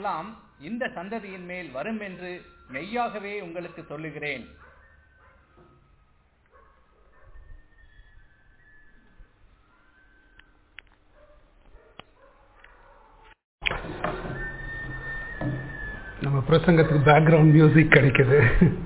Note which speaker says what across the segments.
Speaker 1: எல்லாம் இந்த சந்ததியின் மேல் வரும் என்று மெய்யாகவே உங்களுக்கு சொல்லுகிறேன்
Speaker 2: நம்ம பிரசங்கத்துக்கு பேக்ரவுண்ட் மியூசிக் கிடைக்குது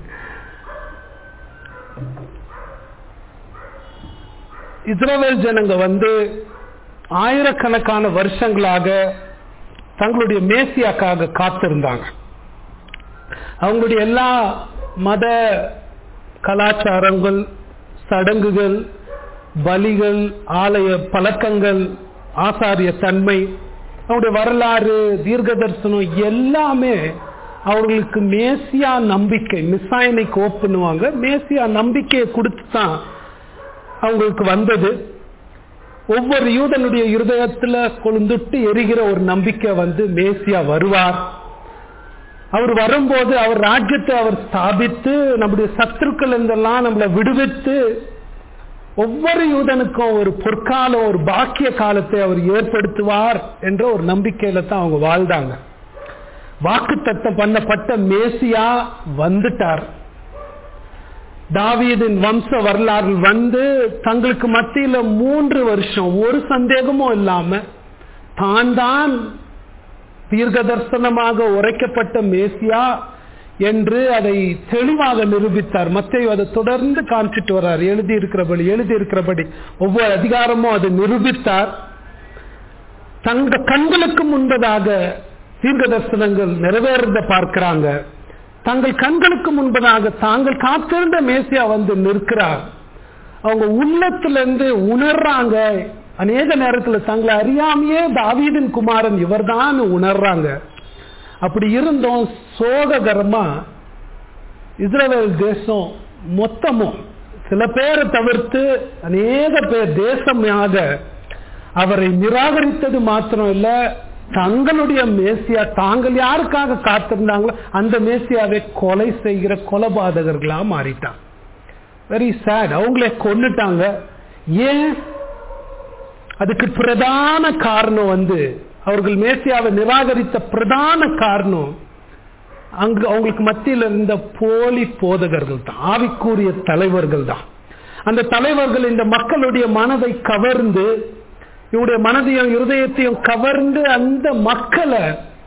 Speaker 2: இஸ்ரவேல் ஜனங்க வந்து ஆயிரக்கணக்கான வருஷங்களாக தங்களுடைய மேசியாக்காக காத்திருந்தாங்க அவங்களுடைய எல்லா மத கலாச்சாரங்கள் சடங்குகள் பலிகள் ஆலய பழக்கங்கள் ஆசாரிய தன்மை அவருடைய வரலாறு தீர்க்க தரிசனம் எல்லாமே அவர்களுக்கு மேசியா நம்பிக்கை மிசாயனைக்கு ஓப்பனுவாங்க மேசியா நம்பிக்கையை கொடுத்து தான் அவங்களுக்கு வந்தது ஒவ்வொரு யூதனுடைய இருதயத்துல கொழுந்துட்டு எரிகிற ஒரு நம்பிக்கை வந்து மேசியா வருவார் அவர் வரும்போது அவர் ராஜ்யத்தை அவர் ஸ்தாபித்து நம்முடைய சத்துருக்கள் இருந்தெல்லாம் நம்மளை விடுவித்து ஒவ்வொரு யூதனுக்கும் ஒரு பொற்காலம் ஒரு பாக்கிய காலத்தை அவர் ஏற்படுத்துவார் என்ற ஒரு நம்பிக்கையில தான் அவங்க வாழ்ந்தாங்க வாக்கு தத்தம் பண்ணப்பட்ட மேசியா வந்துட்டார் தாவீதின் வம்ச வரலாறு வந்து தங்களுக்கு மத்தியில மூன்று வருஷம் ஒரு சந்தேகமும் இல்லாம தான் தான் தீர்க்க தரிசனமாக உரைக்கப்பட்ட மேசியா என்று அதை தெளிவாக நிரூபித்தார் மத்திய அதை தொடர்ந்து காமிச்சிட்டு வர்றார் எழுதி இருக்கிறபடி எழுதி இருக்கிறபடி ஒவ்வொரு அதிகாரமும் அதை நிரூபித்தார் தங்க கண்களுக்கு முன்பதாக தீர்க்க தரிசனங்கள் நிறைவேறத பார்க்கிறாங்க தங்கள் கண்களுக்கு முன்பதாக தாங்கள் காத்திருந்த மேசியா வந்து நிற்கிறார் அவங்க உள்ளத்திலிருந்து உணர்றாங்க அநேக நேரத்தில் தங்களை அறியாமையே தாவீதின் குமாரன் இவர்தான் உணர்றாங்க அப்படி இருந்தோம் சோககரமா இஸ்ரேல் தேசம் மொத்தமும் சில பேரை தவிர்த்து அநேக பேர் தேசமாக அவரை நிராகரித்தது மாத்திரம் இல்ல தங்களுடைய மேசியா தாங்கள் யாருக்காக காத்திருந்தாங்களோ அந்த மேசியாவை கொலை செய்கிற கொலபாதகர்களா மாறிட்டாங்க வெரி சேட் அவங்களே கொண்டுட்டாங்க ஏன் அதுக்கு பிரதான காரணம் வந்து அவர்கள் மேசியாவை நிராகரித்த பிரதான காரணம் அங்கு அவங்களுக்கு மத்தியில் இருந்த போலி போதகர்கள் தான் ஆவிக்கூறிய தலைவர்கள் தான் அந்த தலைவர்கள் இந்த மக்களுடைய மனதை கவர்ந்து இவருடைய மனதையும் இருதயத்தையும் கவர்ந்து அந்த மக்களை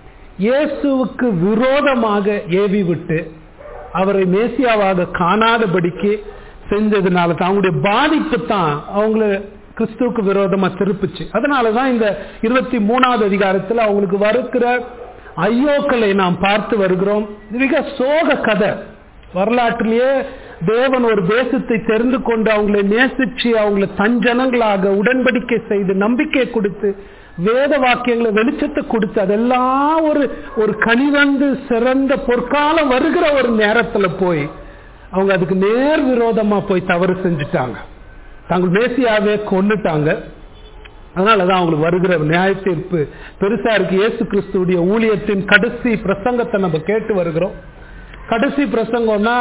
Speaker 2: இயேசுவுக்கு விரோதமாக ஏவி விட்டு அவரை மேசியாவாக காணாதபடிக்கு செஞ்சதுனால தான் அவங்களுடைய பாதிப்பு தான் அவங்கள கிறிஸ்துவுக்கு விரோதமா திருப்பிச்சு அதனாலதான் இந்த இருபத்தி மூணாவது அதிகாரத்தில் அவங்களுக்கு வருகிற ஐயோக்களை நாம் பார்த்து வருகிறோம் மிக சோக கதை வரலாற்றிலேயே தேவன் ஒரு தேசத்தை தெரிந்து கொண்டு அவங்களை நேசிச்சு அவங்களை தஞ்சனங்களாக உடன்படிக்கை செய்து நம்பிக்கை கொடுத்து வேத வாக்கியங்களை வெளிச்சத்தை கொடுத்து அதெல்லாம் ஒரு ஒரு கனிவந்து சிறந்த பொற்காலம் வருகிற ஒரு நேரத்துல போய் அவங்க அதுக்கு நேர் விரோதமா போய் தவறு செஞ்சுட்டாங்க தாங்கள் மேசியாவே கொண்டுட்டாங்க அதனாலதான் அவங்களுக்கு வருகிற நியாய தீர்ப்பு பெருசா இருக்கு இயேசு கிறிஸ்துடைய ஊழியத்தின் கடைசி பிரசங்கத்தை நம்ம கேட்டு வருகிறோம் கடைசி பிரசங்கம்னா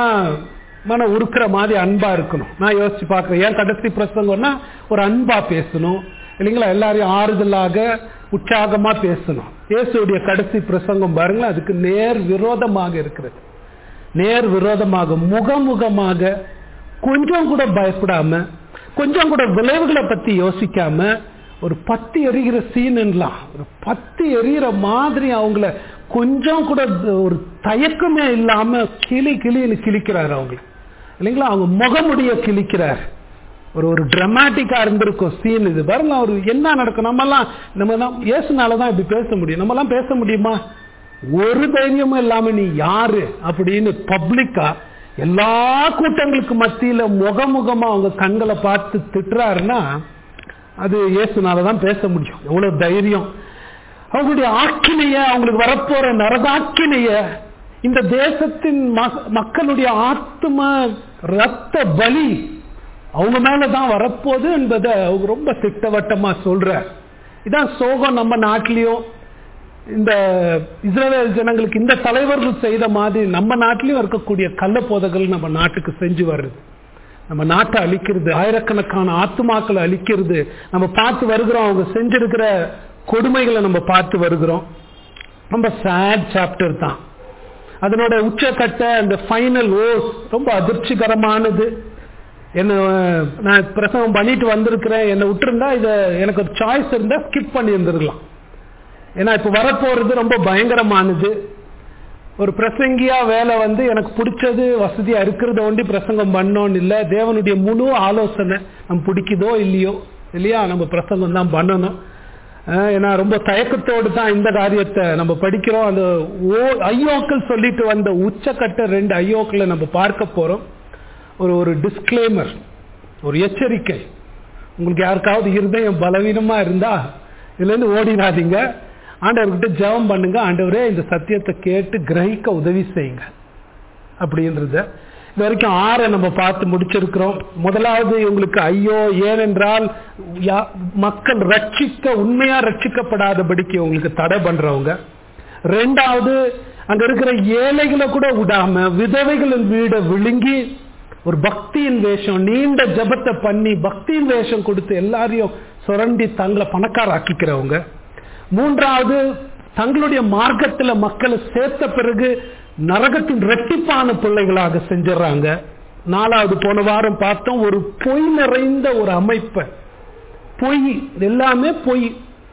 Speaker 2: மன உருக்கிற மாதிரி அன்பா இருக்கணும் நான் யோசிச்சு பார்க்கிறேன் ஏன் கடைசி பிரசங்கம்னா ஒரு அன்பா பேசணும் இல்லைங்களா எல்லாரையும் ஆறுதலாக உற்சாகமா பேசணும் இயேசுடைய கடைசி பிரசங்கம் பாருங்களேன் அதுக்கு நேர் விரோதமாக இருக்கிறது நேர் விரோதமாக முகமுகமாக கொஞ்சம் கூட பயப்படாம கொஞ்சம் கூட விளைவுகளை பத்தி யோசிக்காம ஒரு பத்து எரிகிற சீன்லாம் ஒரு பத்து எரிகிற மாதிரி அவங்கள கொஞ்சம் கூட ஒரு தயக்கமே இல்லாம கிளி கிளின்னு கிழிக்கிறார் அவங்கள இல்லைங்களா அவங்க முகமுடிய கிழிக்கிறார் ஒரு ஒரு டிராமாட்டிக்கா இருந்திருக்கும் சீன் இது பாருங்க ஒரு என்ன நடக்கும் நம்மலாம் நம்ம தான் இயேசுனாலதான் இப்படி பேச முடியும் நம்மலாம் பேச முடியுமா ஒரு தைரியமும் இல்லாம நீ யாரு அப்படின்னு பப்ளிக்கா எல்லா கூட்டங்களுக்கு மத்தியில முகமுகமா அவங்க கண்களை பார்த்து திட்டுறாருன்னா அது இயேசுனாலதான் பேச முடியும் எவ்வளவு தைரியம் அவங்களுடைய ஆக்கினைய அவங்களுக்கு வரப்போற நரகாக்கினைய இந்த தேசத்தின் மக்களுடைய ஆத்ம ரத்த பலி அவங்க மேலதான் வரப்போகுது என்பதை அவங்க ரொம்ப திட்டவட்டமா சொல்ற இதான் சோகம் நம்ம நாட்டிலையும் இந்த இஸ்ரேல் ஜனங்களுக்கு இந்த தலைவர்கள் செய்த மாதிரி நம்ம நாட்டிலையும் இருக்கக்கூடிய கள்ள போதைகள் நம்ம நாட்டுக்கு செஞ்சு வருது நம்ம நாட்டை அழிக்கிறது ஆயிரக்கணக்கான ஆத்துமாக்களை அழிக்கிறது நம்ம பார்த்து வருகிறோம் அவங்க செஞ்சிருக்கிற கொடுமைகளை நம்ம பார்த்து வருகிறோம் ரொம்ப சேட் சாப்டர் தான் அதனோட உச்சக்கட்ட அந்த ஃபைனல் ஓஸ் ரொம்ப அதிர்ச்சிகரமானது என்ன நான் பிரசவம் பண்ணிட்டு வந்திருக்கிறேன் என்னை விட்டுருந்தா இதை எனக்கு ஒரு சாய்ஸ் இருந்தா ஸ்கிப் பண்ணி இருந்திருக்கலாம் ஏன்னா இப்ப வரப்போறது ரொம்ப பயங்கரமானது ஒரு பிரசங்கியா வேலை வந்து எனக்கு பிடிச்சது வசதியா இருக்கிறத ஒண்டி பிரசங்கம் பண்ணோன்னு இல்லை தேவனுடைய முழு ஆலோசனை நம்ம பிடிக்குதோ இல்லையோ இல்லையா நம்ம பிரசங்கம் தான் பண்ணணும் அஹ் ஏன்னா ரொம்ப தயக்கத்தோடு தான் இந்த காரியத்தை நம்ம படிக்கிறோம் அந்த ஓ ஐயோக்கள் சொல்லிட்டு வந்த உச்சக்கட்ட ரெண்டு ஐயோக்களை நம்ம பார்க்க போறோம் ஒரு ஒரு டிஸ்க்ளைமர் ஒரு எச்சரிக்கை உங்களுக்கு யாருக்காவது இருதயம் பலவீனமா இருந்தா இதுல இருந்து ஓடிடாதீங்க ஆண்டவர்கிட்ட ஜெபம் பண்ணுங்க ஆண்டவரே இந்த சத்தியத்தை கேட்டு கிரகிக்க உதவி செய்யுங்க அப்படின்றத இது வரைக்கும் ஆறை நம்ம பார்த்து முடிச்சிருக்கிறோம் முதலாவது உங்களுக்கு ஐயோ ஏனென்றால் யா- மக்கள் ரட்சிக்க உண்மையா ரட்சிக்கப்படாதபடிக்கு உங்களுக்கு தடை பண்றவங்க ரெண்டாவது அங்க இருக்கிற ஏழைகளை கூட விடாம விதவைகளின் வீடை விழுங்கி ஒரு பக்தியின் வேஷம் நீண்ட ஜெபத்தை பண்ணி பக்தியின் வேஷம் கொடுத்து எல்லாரையும் சுரண்டி தங்களை பணக்காராக்கிக்கிறவங்க மூன்றாவது தங்களுடைய மார்க்கத்துல மக்களை சேர்த்த பிறகு நரகத்தின் ரெட்டிப்பான பிள்ளைகளாக செஞ்சிடறாங்க நாலாவது போன வாரம் பார்த்தோம் ஒரு பொய் நிறைந்த ஒரு அமைப்பை பொய் எல்லாமே பொய்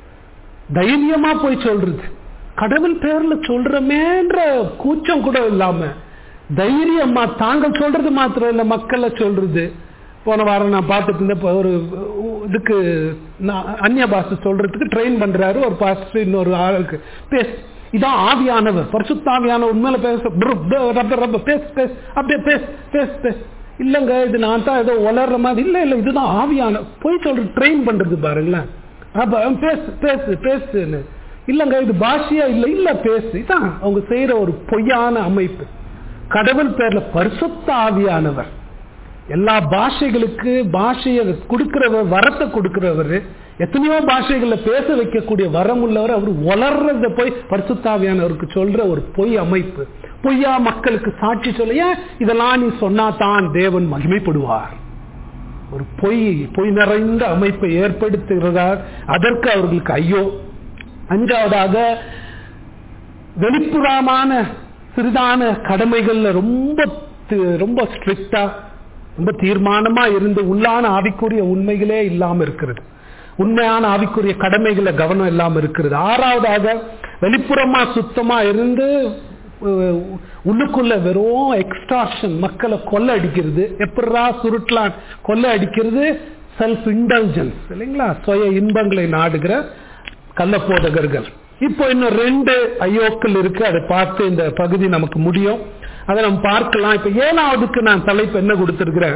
Speaker 2: தைரியமா போய் சொல்றது கடவுள் பேர்ல சொல்றமேன்ற கூச்சம் கூட இல்லாம தைரியமா தாங்கள் சொல்றது மாத்திரம் இல்ல மக்களை சொல்றது போன வாரம் நான் பார்த்துட்டு இருந்த இப்ப ஒரு இதுக்கு நான் அந்நிய பாஷை சொல்றதுக்கு ட்ரெயின் பண்றாரு ஒரு பாஸ்டர் இன்னொரு ஆளுக்கு பேசு இதான் ஆவியானவர் பரிசுத்த ஆவியானவர் உண்மையில பேச ப்ரு, ப்ரு, ரப்ப, ரப்ப, பேசு பேசு அப்படியே பேசு பேசு பேசு இல்லங்க இது நான் தான் ஏதோ வளர்ற மாதிரி இல்ல இல்ல இதுதான் ஆவியான போய் சொல்ற ட்ரெயின் பண்றது பாருங்களேன் அப்ப அவன் பேசு பேசு பேசுன்னு இல்லங்க இது பாஷையா இல்ல இல்ல பேசு இதான் அவங்க செய்யற ஒரு பொய்யான அமைப்பு கடவுள் பேர்ல பரிசுத்த ஆவியானவர் எல்லா பாஷைகளுக்கு பாஷையை கொடுக்கிறவர் வரத்தை கொடுக்கிறவர் எத்தனையோ பாஷைகள்ல பேச வைக்கக்கூடிய வரம் உள்ளவர் அவர் வளர்றத போய் பரிசுத்தாவியானவருக்கு சொல்ற ஒரு பொய் அமைப்பு பொய்யா மக்களுக்கு சாட்சி சொல்ல ஏன் இதெல்லாம் நீ சொன்னா தான் தேவன் மகிமைப்படுவார் ஒரு பொய் பொய் நிறைந்த அமைப்பை ஏற்படுத்துகிறார் அதற்கு அவர்களுக்கு ஐயோ அஞ்சாவதாக வெளிப்புறமான சிறிதான கடமைகள்ல ரொம்ப தி- ரொம்ப ஸ்ட்ரிக்டா ரொம்ப தீர்மானமா இருந்து உள்ளான ஆவிக்குரிய உண்மைகளே இல்லாம இருக்கிறது உண்மையான ஆவிக்குரிய கடமைகளை கவனம் இல்லாம இருக்கிறது ஆறாவதாக வெளிப்புறமா சுத்தமா இருந்து அஹ், உள்ளுக்குள்ள வெறும் எக்ஸ்ட்ராஷன் மக்களை கொள்ளை அடிக்கிறது எப்படா சுருட்டலாம் கொள்ளை அடிக்கிறது செல்ஃப் இன்டெலிஜென்ஸ் இல்லைங்களா சுய இன்பங்களை நாடுகிற கள்ளப்போதகர்கள் இப்போ இன்னும் ரெண்டு ஐயோக்கள் இருக்கு அதை பார்த்து இந்த பகுதி நமக்கு முடியும் அதை நம்ம பார்க்கலாம் இப்ப ஏழாவதுக்கு நான் தலைப்பு என்ன கொடுத்திருக்கிறேன்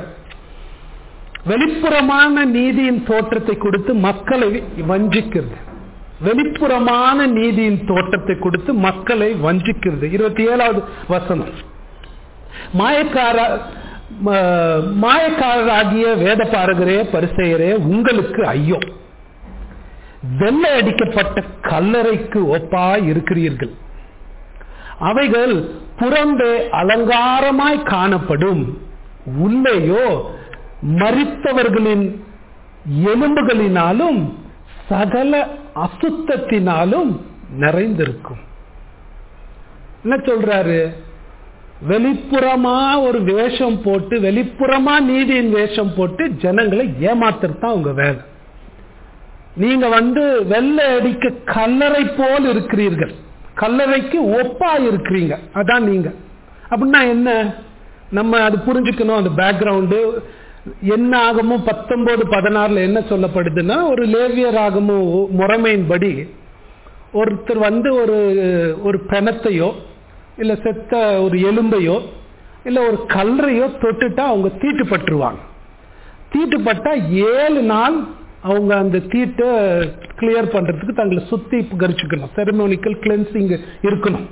Speaker 2: வெளிப்புறமான நீதியின் தோற்றத்தை கொடுத்து மக்களை வஞ்சிக்கிறது வெளிப்புறமான நீதியின் தோற்றத்தை கொடுத்து மக்களை வஞ்சிக்கிறது இருபத்தி ஏழாவது வசனம் மாயக்கார ம- மாயக்காரராகிய வேத பாரகரே பரிசெயரே உங்களுக்கு ஐயோ வெள்ளை அடிக்கப்பட்ட கல்லறைக்கு ஒப்பாய் இருக்கிறீர்கள் அவைகள் புறம்பே அலங்காரமாய் காணப்படும் உள்ளேயோ மரித்தவர்களின் எலும்புகளினாலும் சகல அசுத்தத்தினாலும் நிறைந்திருக்கும் என்ன சொல்றாரு வெளிப்புறமா ஒரு வேஷம் போட்டு வெளிப்புறமா நீதியின் வேஷம் போட்டு ஜனங்களை ஏமாத்துறது உங்க வேலை நீங்க வந்து வெள்ளை அடிக்க கல்லறை போல் இருக்கிறீர்கள் கல்லறைக்கு ஒப்பா இருக்கிறீங்க அதான் நீங்க அப்படின்னா என்ன நம்ம அது புரிஞ்சுக்கணும் அந்த பேக்ரவுண்டு என்ன ஆகமோ பத்தொன்பது பதினாறுல என்ன சொல்லப்படுதுன்னா ஒரு லேவியர் ஆகமோ முறைமையின்படி ஒருத்தர் வந்து ஒரு ஒரு பிணத்தையோ இல்ல செத்த ஒரு எலும்பையோ இல்ல ஒரு கல்லறையோ தொட்டுட்டா அவங்க தீட்டுப்பட்டுருவாங்க தீட்டுப்பட்டா ஏழு நாள் அவங்க அந்த தீட்டை கிளியர் பண்றதுக்கு தங்களை சுத்தி கரிச்சுக்கணும் செரமோனிக்கல் கிளென்சிங் இருக்கணும்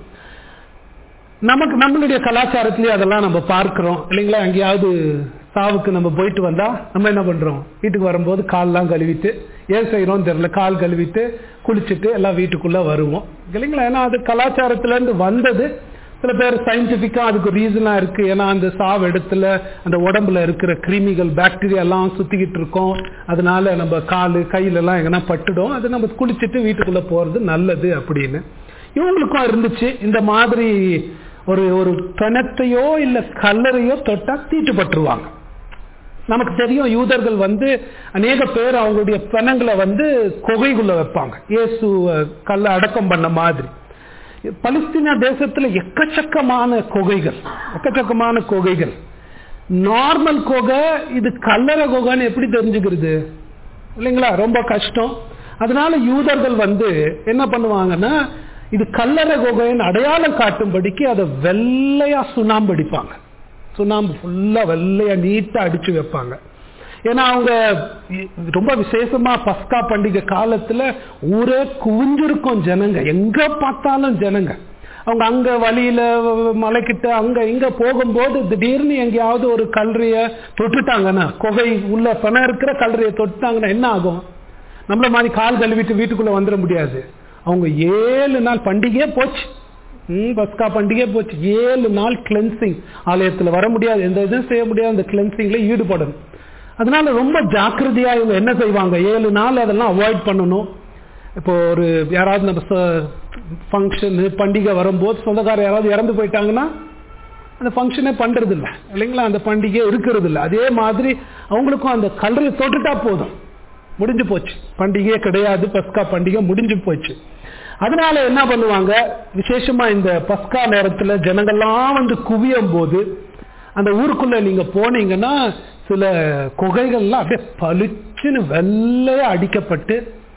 Speaker 2: நமக்கு நம்மளுடைய கலாச்சாரத்திலேயே அதெல்லாம் நம்ம பார்க்கிறோம் இல்லைங்களா எங்கேயாவது சாவுக்கு நம்ம போயிட்டு வந்தா நம்ம என்ன பண்றோம் வீட்டுக்கு வரும்போது கால்லாம் கழுவிட்டு ஏன் செய்யறோம் தெரியல கால் கழுவிட்டு குளிச்சுட்டு எல்லாம் வீட்டுக்குள்ள வருவோம் இல்லைங்களா ஏன்னா அது கலாச்சாரத்துல இருந்து வந்தது சில பேர் சயின்டிபிக்கா அதுக்கு ரீசனா இருக்கு ஏன்னா அந்த சாவு இடத்துல அந்த உடம்புல இருக்கிற கிருமிகள் பாக்டீரியா எல்லாம் சுத்திக்கிட்டு இருக்கோம் அதனால நம்ம காலு கையில எல்லாம் எங்கன்னா பட்டுடும் அது நம்ம குளிச்சுட்டு வீட்டுக்குள்ள போறது நல்லது அப்படின்னு இவங்களுக்கும் இருந்துச்சு இந்த மாதிரி ஒரு ஒரு பிணத்தையோ இல்ல கல்லறையோ தொட்டா தீட்டுப்பட்டுருவாங்க நமக்கு தெரியும் யூதர்கள் வந்து அநேக பேர் அவங்களுடைய பிணங்களை வந்து குகைக்குள்ள வைப்பாங்க இயேசு கல்ல அடக்கம் பண்ண மாதிரி பலஸ்தீனா தேசத்துல எக்கச்சக்கமான குகைகள் எக்கச்சக்கமான குகைகள் நார்மல் குகை இது கல்லறை குகைன்னு எப்படி தெரிஞ்சுக்கிறது இல்லைங்களா ரொம்ப கஷ்டம் அதனால யூதர்கள் வந்து என்ன பண்ணுவாங்கன்னா இது கல்லறை குகைன்னு அடையாளம் காட்டும்படிக்கு அதை வெள்ளையா சுண்ணாம்பு அடிப்பாங்க சுண்ணாம்பு ஃபுல்லா வெள்ளையா நீட்டா அடிச்சு வைப்பாங்க ஏன்னா அவங்க ரொம்ப விசேஷமா பஸ்கா பண்டிகை காலத்துல ஊரே குவிஞ்சிருக்கும் ஜனங்க எங்க பார்த்தாலும் ஜனங்க அவங்க அங்க வழியில மலைக்கிட்ட அங்க இங்க போகும்போது திடீர்னு எங்கேயாவது ஒரு கல்லறைய தொட்டுட்டாங்கன்னா குகை உள்ள பணம் இருக்கிற கல்லறைய தொட்டுட்டாங்கன்னா என்ன ஆகும் நம்மள மாதிரி கால் கழுவிட்டு வீட்டுக்குள்ள வந்துட முடியாது அவங்க ஏழு நாள் பண்டிகையே போச்சு ம் பஸ்கா பண்டிகை போச்சு ஏழு நாள் கிளென்சிங் ஆலயத்தில் வர முடியாது எந்த இதுவும் செய்ய முடியாது அந்த கிளென்சிங்ல ஈடுபடணும் அதனால ரொம்ப ஜாக்கிரதையா இவங்க என்ன செய்வாங்க ஏழு நாள் அதெல்லாம் அவாய்ட் பண்ணணும் இப்போ ஒரு யாராவது நம்ம ஃபங்க்ஷனு பண்டிகை வரும்போது சொந்தக்காரர் யாராவது இறந்து போயிட்டாங்கன்னா அந்த ஃபங்க்ஷனே பண்றது இல்லை இல்லைங்களா அந்த பண்டிகை இருக்கிறது இல்லை அதே மாதிரி அவங்களுக்கும் அந்த கல்லறையை தொட்டுட்டா போதும் முடிஞ்சு போச்சு பண்டிகையே கிடையாது பஸ்கா பண்டிகை முடிஞ்சு போச்சு அதனால என்ன பண்ணுவாங்க விசேஷமா இந்த பஸ்கா நேரத்துல ஜனங்கள்லாம் வந்து குவியும் போது அந்த ஊருக்குள்ள நீங்க போனீங்கன்னா சில குகைகள்லாம் அப்படியே பளிச்சுன்னு வெள்ளையா அடிக்கப்பட்டு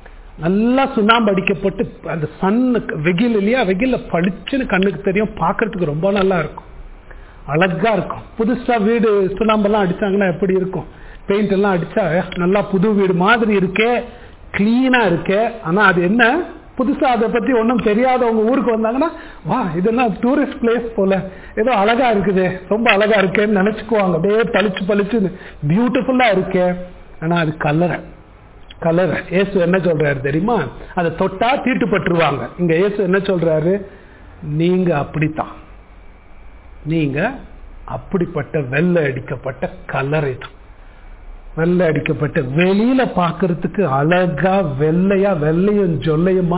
Speaker 2: நல்லா சுண்ணாம்பு அடிக்கப்பட்டு அந்த சன் வெயில் இல்லையா வெயில்ல பளிச்சுன்னு கண்ணுக்கு தெரியும் பார்க்கறதுக்கு ரொம்ப நல்லா இருக்கும் அழகா இருக்கும் புதுசா வீடு சுண்ணாம்பெல்லாம் அடிச்சாங்கன்னா எப்படி இருக்கும் பெயிண்ட் எல்லாம் அடிச்சா நல்லா புது வீடு மாதிரி இருக்கே கிளீனா இருக்கே ஆனா அது என்ன புதுசா அதை பத்தி ஒன்றும் தெரியாதவங்க ஊருக்கு வந்தாங்கன்னா வா இதெல்லாம் டூரிஸ்ட் பிளேஸ் போல ஏதோ அழகா இருக்குது ரொம்ப அழகா இருக்கேன்னு நினைச்சுக்குவாங்க அப்படியே பளிச்சு பளிச்சுன்னு பியூட்டிஃபுல்லா இருக்கே ஆனா அது கல்லறை கலரை ஏசு என்ன சொல்றாரு தெரியுமா அதை தொட்டா தீட்டுப்பட்டுருவாங்க இங்க ஏசு என்ன சொல்றாரு நீங்க அப்படித்தான் நீங்க அப்படிப்பட்ட வெள்ளை அடிக்கப்பட்ட கல்லறை தான் வெள்ளை அடிக்கப்பட்ட வெளியில பாக்குறதுக்கு அழகா வெள்ளையா வெள்ளையும் ஜொல்லையுமா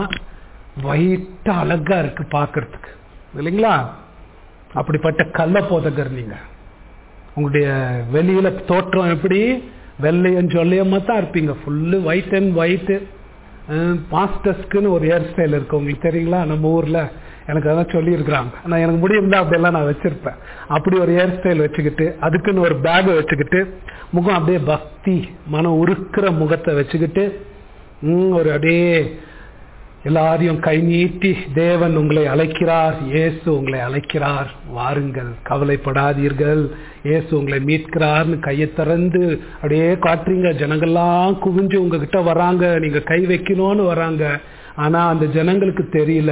Speaker 2: வைட்டா அழகா இருக்கு பாக்குறதுக்கு இல்லைங்களா அப்படிப்பட்ட கள்ள போதகர் நீங்க உங்களுடைய வெளியில தோற்றம் எப்படி வெள்ளையும் சொல்லையமா தான் இருப்பீங்க ஃபுல்லு ஒயிட் அண்ட் ஒயிட்டு பாஸ்டர்ஸ்க்குன்னு ஒரு ஹேர் ஸ்டைல் இருக்கு உங்களுக்கு தெரியுங்களா நம்ம ஊர்ல எனக்கு அதான் சொல்லியிருக்கிறாங்க ஆனால் எனக்கு முடியும்ல அப்படியெல்லாம் நான் வச்சிருப்பேன் அப்படி ஒரு ஹேர் ஸ்டைல் வச்சுக்கிட்டு அதுக்குன்னு ஒரு பேக் வச்சுக்கிட்டு முகம் அப்படியே பக்தி மனம் உருக்கிற முகத்தை வச்சுக்கிட்டு ஒரு அப்படியே எல்லாரையும் கை நீட்டி தேவன் உங்களை அழைக்கிறார் இயேசு உங்களை அழைக்கிறார் வாருங்கள் கவலைப்படாதீர்கள் இயேசு உங்களை மீட்கிறார்னு கையை திறந்து அப்படியே காட்டுறீங்க ஜனங்கள்லாம் குவிஞ்சு உங்ககிட்ட வராங்க நீங்க கை வைக்கணும்னு வராங்க ஆனா அந்த ஜனங்களுக்கு தெரியல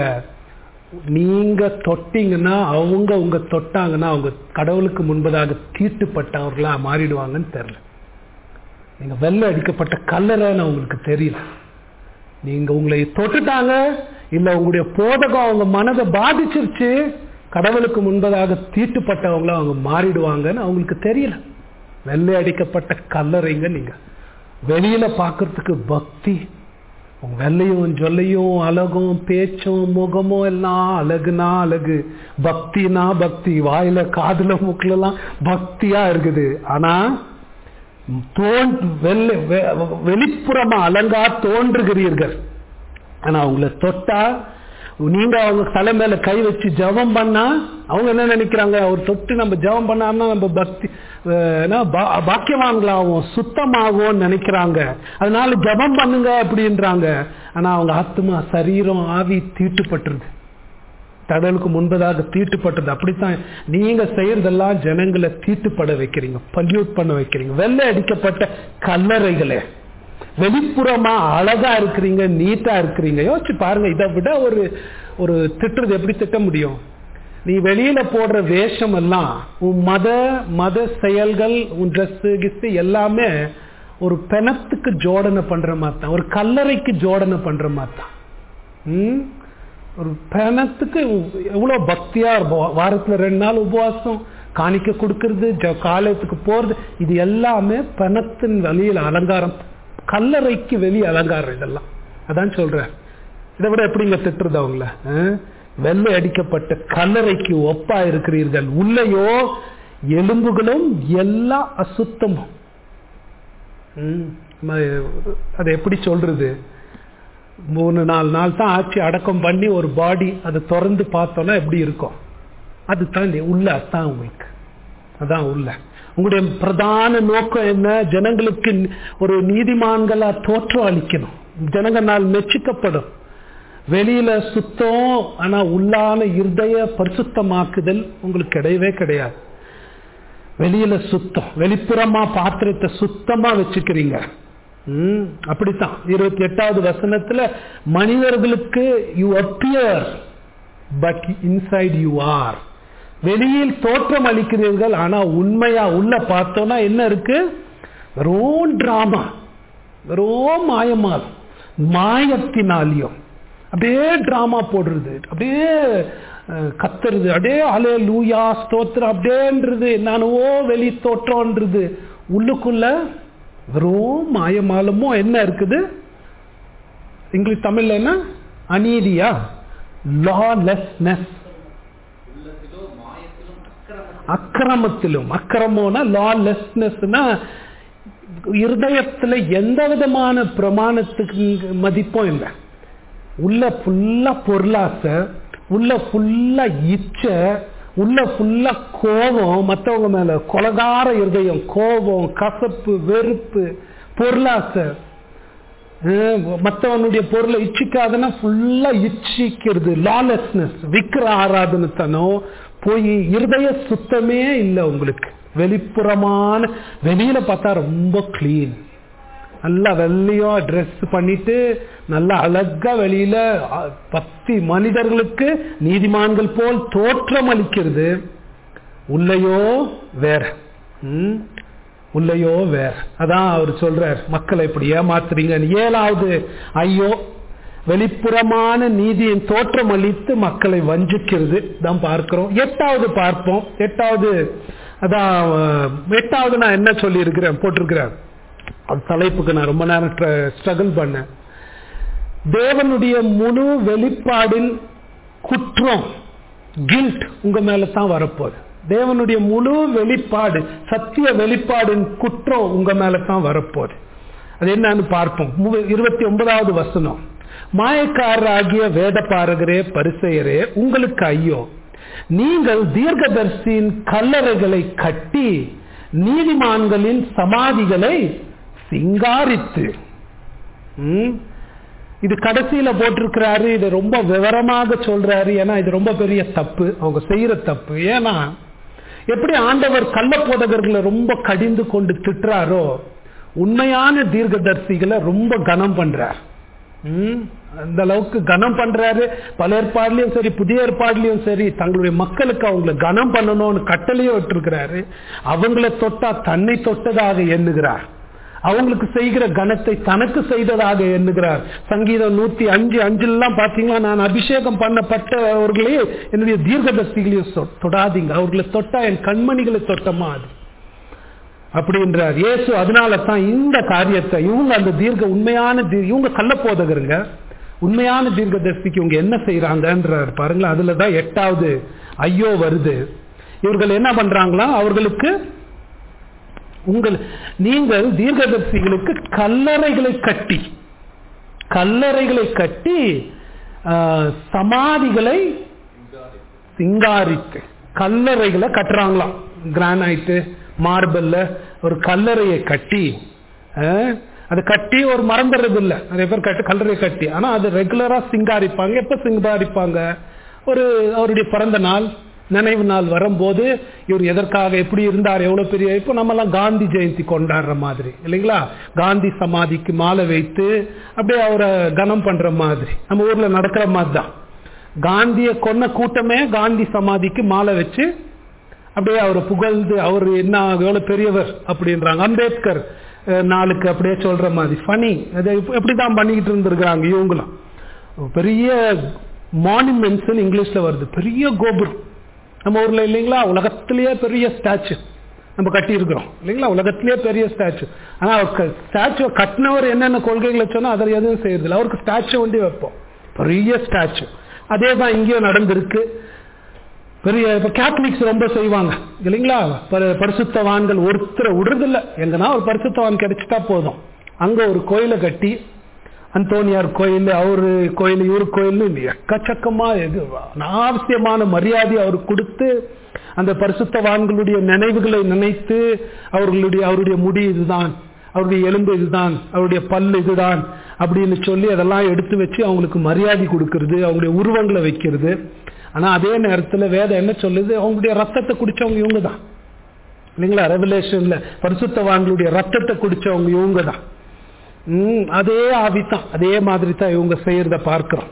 Speaker 2: நீங்க தொட்டீங்கன்னா அவங்க உங்க தொட்டாங்கன்னா அவங்க கடவுளுக்கு முன்பதாக தீட்டுப்பட்டவர்களா மாறிடுவாங்கன்னு தெரியல நீங்க வெள்ளை அடிக்கப்பட்ட கல்லறைன்னு அவங்களுக்கு தெரியல நீங்க உங்களை தொட்டுட்டாங்க இல்ல உங்களுடைய போதகம் அவங்க மனதை பாதிச்சிருச்சு கடவுளுக்கு முன்பதாக தீட்டுப்பட்டவங்கள அவங்க மாறிடுவாங்கன்னு அவங்களுக்கு தெரியல வெள்ளை அடிக்கப்பட்ட கல்லறைங்க நீங்க வெளியில பாக்குறதுக்கு பக்தி வெள்ளையும் ஜொல்லையும் அழகும் பேச்சும் முகமும் எல்லாம் அழகுனா அழகு பக்தினா பக்தி வாயில காதுல மூக்குல எல்லாம் பக்தியா இருக்குது ஆனா தோன் வெளிப்புறமா அலங்கா தோன்றுகிறீர்கள் ஆனா அவங்கள தொட்டா நீங்க அவங்க தலை மேல கை வச்சு ஜபம் பண்ணா அவங்க என்ன நினைக்கிறாங்க அவர் தொட்டு நம்ம ஜபம் பண்ணாம நம்ம பக்தி பாக்கியவான்களாகும் சுத்தமாகும் நினைக்கிறாங்க அதனால ஜபம் பண்ணுங்க அப்படின்றாங்க ஆனா அவங்க ஆத்மா சரீரம் ஆவி தீட்டுப்பட்டுருது கடலுக்கு முன்பதாக தீட்டுப்பட்டது அப்படித்தான் நீங்க செய்யறதெல்லாம் ஜனங்களை தீட்டுப்பட வைக்கிறீங்க பல்யூட் பண்ண வைக்கிறீங்க வெள்ளை அடிக்கப்பட்ட கல்லறைகளே வெளிப்புறமா அழகா இருக்கிறீங்க நீட்டா இருக்கிறீங்க யோசிச்சு பாருங்க இதை விட ஒரு ஒரு திட்டுறது எப்படி திட்ட முடியும் நீ வெளியில போடுற வேஷம் எல்லாம் உன் மத மத செயல்கள் உன் ட்ரெஸ் கிஸ் எல்லாமே ஒரு பிணத்துக்கு ஜோடனை பண்ற மாதிரி தான் ஒரு கல்லறைக்கு ஜோடனை பண்ற மாதிரி தான் உம் ஒரு பிணத்துக்கு எவ்வளவு பக்தியா வாரத்துல ரெண்டு நாள் உபவாசம் காணிக்க கொடுக்கறது காலத்துக்கு போறது இது எல்லாமே பிணத்தின் வெளியில் அலங்காரம் கல்லறைக்கு வெளி அலங்காரம் இதெல்லாம் அதான் சொல்றேன் இதை விட எப்படிங்க திட்டுறது அவங்கள வெள்ளை அடிக்கப்பட்ட கல்லறைக்கு ஒப்பா இருக்கிறீர்கள் உள்ளேயோ எலும்புகளும் எல்லா அசுத்தமும் ம், ம- அதை எப்படி சொல்றது மூணு நாலு நாள் தான் ஆச்சு அடக்கம் பண்ணி ஒரு பாடி அதை திறந்து பார்த்தோன்னா எப்படி இருக்கும் அது தான் உள்ள அதான் உங்களுக்கு அதான் உள்ள உங்களுடைய பிரதான நோக்கம் என்ன ஜனங்களுக்கு ஒரு நீதிமான்களா தோற்றம் அளிக்கணும் ஜனங்களால் மெச்சிக்கப்படும் வெளியில சுத்தம் ஆனா உள்ளான இருதய பரிசுத்தமாக்குதல் உங்களுக்கு கிடையவே கிடையாது வெளியில சுத்தம் வெளிப்புறமா பாத்திரத்தை சுத்தமா வச்சுக்கிறீங்க ம், அப்படித்தான் இருபத்தி எட்டாவது வசனத்துல மனிதர்களுக்கு you appear but inside you are வெளியில் தோற்றம் அளிக்கிறீர்கள் ஆனா உண்மையா உள்ள பார்த்தோம்னா என்ன இருக்கு வெறும் டிராமா வெறும் மாயமால் மாயத்தினாலையும் அப்படியே டிராமா போடுறது அப்படியே அஹ், கத்துறது அப்படியே அலே லூயா ஸ்தோத்திரம் அப்படியேன்றது என்னவோ வெளி தோற்றம்ன்றது உள்ளுக்குள்ள வெறும் மாயமாலமும் என்ன இருக்குது இங்கிலீஷ் தமிழ்ல என்ன அநீதியா லாலெஸ்னஸ் அக்கிரமத்திலும் அக்கிரமம்னா லாலெஸ்னஸ்னா இருதயத்துல எந்த விதமான பிரமாணத்துக்கு மதிப்பும் இல்லை உள்ள ஃபுல்லா பொருளாசை உள்ள ஃபுல்லா இச்சை உள்ள ஃபுல்லா கோபம் மற்றவங்க மேல கொலகார இருதயம் கோபம் கசப்பு வெறுப்பு பொருளாசை அஹ் மத்தவனுடைய பொருளை இச்சிக்காதுன்னா ஃபுல்லா இச்சிக்கிறது லாலெஸ்னஸ் விக்கிர ஆராதனத்தனம் போய் இருதய சுத்தமே இல்லை உங்களுக்கு வெளிப்புறமான வெளியில பார்த்தா ரொம்ப கிளீன் நல்லா வெள்ளையோ ட்ரெஸ் பண்ணிட்டு நல்லா அழகா வெளியில அ, பக்தி மனிதர்களுக்கு நீதிமான்கள் போல் தோற்றம் அளிக்கிறது உள்ளையோ வேற ம்? உள்ளையோ வேற அதான் அவர் சொல்றார் மக்களை இப்படி ஏமாத்துறீங்க ஏழாவது ஐயோ வெளிப்புறமான நீதியின் தோற்றம் அளித்து மக்களை வஞ்சிக்கிறது தான் பார்க்கிறோம் எட்டாவது பார்ப்போம் எட்டாவது அதான் அஹ், எட்டாவது நான் என்ன சொல்லி இருக்கிறேன் போட்டிருக்கிறேன் அந்த தலைப்புக்கு நான் ரொம்ப நேரம் ஸ்ட்ரகிள் பண்ணேன் தேவனுடைய முழு வெளிப்பாடின் குற்றம் கில்ட் உங்க மேல தான் வரப்போகுது தேவனுடைய முழு வெளிப்பாடு சத்திய வெளிப்பாடின் குற்றம் உங்க மேல தான் வரப்போகுது அது என்னன்னு பார்ப்போம் மு- இருபத்தி ஒன்பதாவது வசனம் மாயக்காரராகிய வேத பாரகரே பரிசெயரே உங்களுக்கு ஐயோ நீங்கள் தீர்க்கதரிசியின் கல்லறைகளை கட்டி நீதிமான்களின் சமாதிகளை சிங்காரித்து ம்? இது கடைசியில போட்டிருக்கிறாரு இது ரொம்ப விவரமாக சொல்றாரு ஏன்னா இது ரொம்ப பெரிய தப்பு அவங்க செய்யற தப்பு ஏன்னா எப்படி ஆண்டவர் கள்ள போதகர்களை ரொம்ப கடிந்து கொண்டு திட்டுறாரோ உண்மையான தீர்க்கதரிசிகளை ரொம்ப கனம் பண்றார் ம்? அந்த அளவுக்கு கனம் பண்றாரு பல ஏற்பாடுலயும் சரி புதிய ஏற்பாடுலயும் சரி தங்களுடைய மக்களுக்கு அவங்கள கனம் பண்ணணும்னு கட்டளையும் விட்டுருக்கிறாரு அவங்கள தொட்டா தன்னை தொட்டதாக எண்ணுகிறார் அவங்களுக்கு செய்கிற கணத்தை தனக்கு செய்ததாக எண்ணுகிறார் சங்கீதம் நூத்தி அஞ்சு அஞ்சுலாம் பாத்தீங்கன்னா நான் அபிஷேகம் பண்ணப்பட்டவர்களே என்னுடைய தீர்க்கதர்சிகளையும் சொ- தொடாதீங்க அவர்களை தொட்டா என் கண்மணிகளை தொட்டமா அது அப்படின்றார் இயேசு அதனால தான் இந்த காரியத்தை இவங்க அந்த தீர்க்க உண்மையான தீ- இவங்க கள்ள போதகருங்க உண்மையான தீர்க்கதரிசிக்கு இவங்க என்ன செய்யறாங்கன்றார் பாருங்களேன் அதுல தான் எட்டாவது ஐயோ வருது இவர்கள் என்ன பண்றாங்களா அவர்களுக்கு உங்கள் நீங்கள் தீர்க்கதரிசிகளுக்கு கல்லறைகளை கட்டி கல்லறைகளை கட்டி ஆ, சமாதிகளை சிங்காரித்து கல்லறைகளை கட்டுறாங்களாம் கிரானைட்டு மார்பல்ல ஒரு கல்லறையை கட்டி ஆ, அதை கட்டி ஒரு மறந்துடுறது இல்ல நிறைய பேர் கட்டு கல்லறையை கட்டி ஆனா அது ரெகுலரா சிங்காரிப்பாங்க எப்ப சிங்காரிப்பாங்க ஒரு அவருடைய பிறந்த நாள் நினைவு நாள் வரும்போது இவர் எதற்காக எப்படி இருந்தார் எவ்வளவு பெரிய இப்போ நம்ம எல்லாம் காந்தி ஜெயந்தி கொண்டாடுற மாதிரி இல்லைங்களா காந்தி சமாதிக்கு மாலை வைத்து அப்படியே அவரை கனம் பண்ற மாதிரி நம்ம ஊர்ல நடக்கிற மாதிரி தான் காந்திய கொன்ன கூட்டமே காந்தி சமாதிக்கு மாலை வச்சு அப்படியே அவரை புகழ்ந்து அவர் என்ன எவ்வளவு பெரியவர் அப்படின்றாங்க அம்பேத்கர் அஹ், நாளுக்கு அப்படியே சொல்ற மாதிரி ஃபனி அதை எப்படிதான் பண்ணிக்கிட்டு இருந்திருக்கிறாங்க இவங்களும் பெரிய மானுமெண்ட்ஸ் இங்கிலீஷ்ல வருது பெரிய கோபுரம் நம்ம ஊர்ல இல்லைங்களா உலகத்திலேயே பெரிய ஸ்டாச்சு நம்ம கட்டி இருக்கிறோம் இல்லைங்களா உலகத்திலேயே பெரிய ஸ்டாச்சு ஆனா ஸ்டாச்சு கட்டினவர் என்னென்ன கொள்கைகளை சொன்னா அதில் எதுவும் செய்யறதில்ல அவருக்கு ஸ்டாச்சு வண்டி வைப்போம் பெரிய ஸ்டாச்சு அதே தான் இங்கேயும் நடந்திருக்கு பெரிய இப்ப கேத்தலிக்ஸ் ரொம்ப செய்வாங்க இல்லைங்களா பரி- பரிசுத்தவான்கள் ஒருத்தரை விடுறதில்ல எங்கன்னா ஒரு பரிசுத்தவான் கிடைச்சிட்டா போதும் அங்க ஒரு கோயிலை கட்டி அந்தோனியார் கோயில் அவரு கோயில் இவரு கோயில் எக்கச்சக்கமா எது அனாவசியமான மரியாதை அவருக்கு கொடுத்து அந்த பரிசுத்தவான்களுடைய நினைவுகளை நினைத்து அவர்களுடைய அவருடைய முடி இதுதான் அவருடைய எலும்பு இதுதான் அவருடைய பல் இதுதான் அப்படின்னு சொல்லி அதெல்லாம் எடுத்து வச்சு அவங்களுக்கு மரியாதை கொடுக்கறது அவங்களுடைய உருவங்களை வைக்கிறது ஆனா அதே நேரத்துல வேதம் என்ன சொல்லுது அவங்களுடைய ரத்தத்தை குடிச்சவங்க இவங்க தான் இல்லைங்களா ரெவலேஷன்ல பரிசுத்தவான்களுடைய ரத்தத்தை குடிச்சவங்க இவங்க தான் ம், அதே ஆவித்தான் அதே மாதிரி தான் இவங்க செய்யறத பார்க்கிறோம்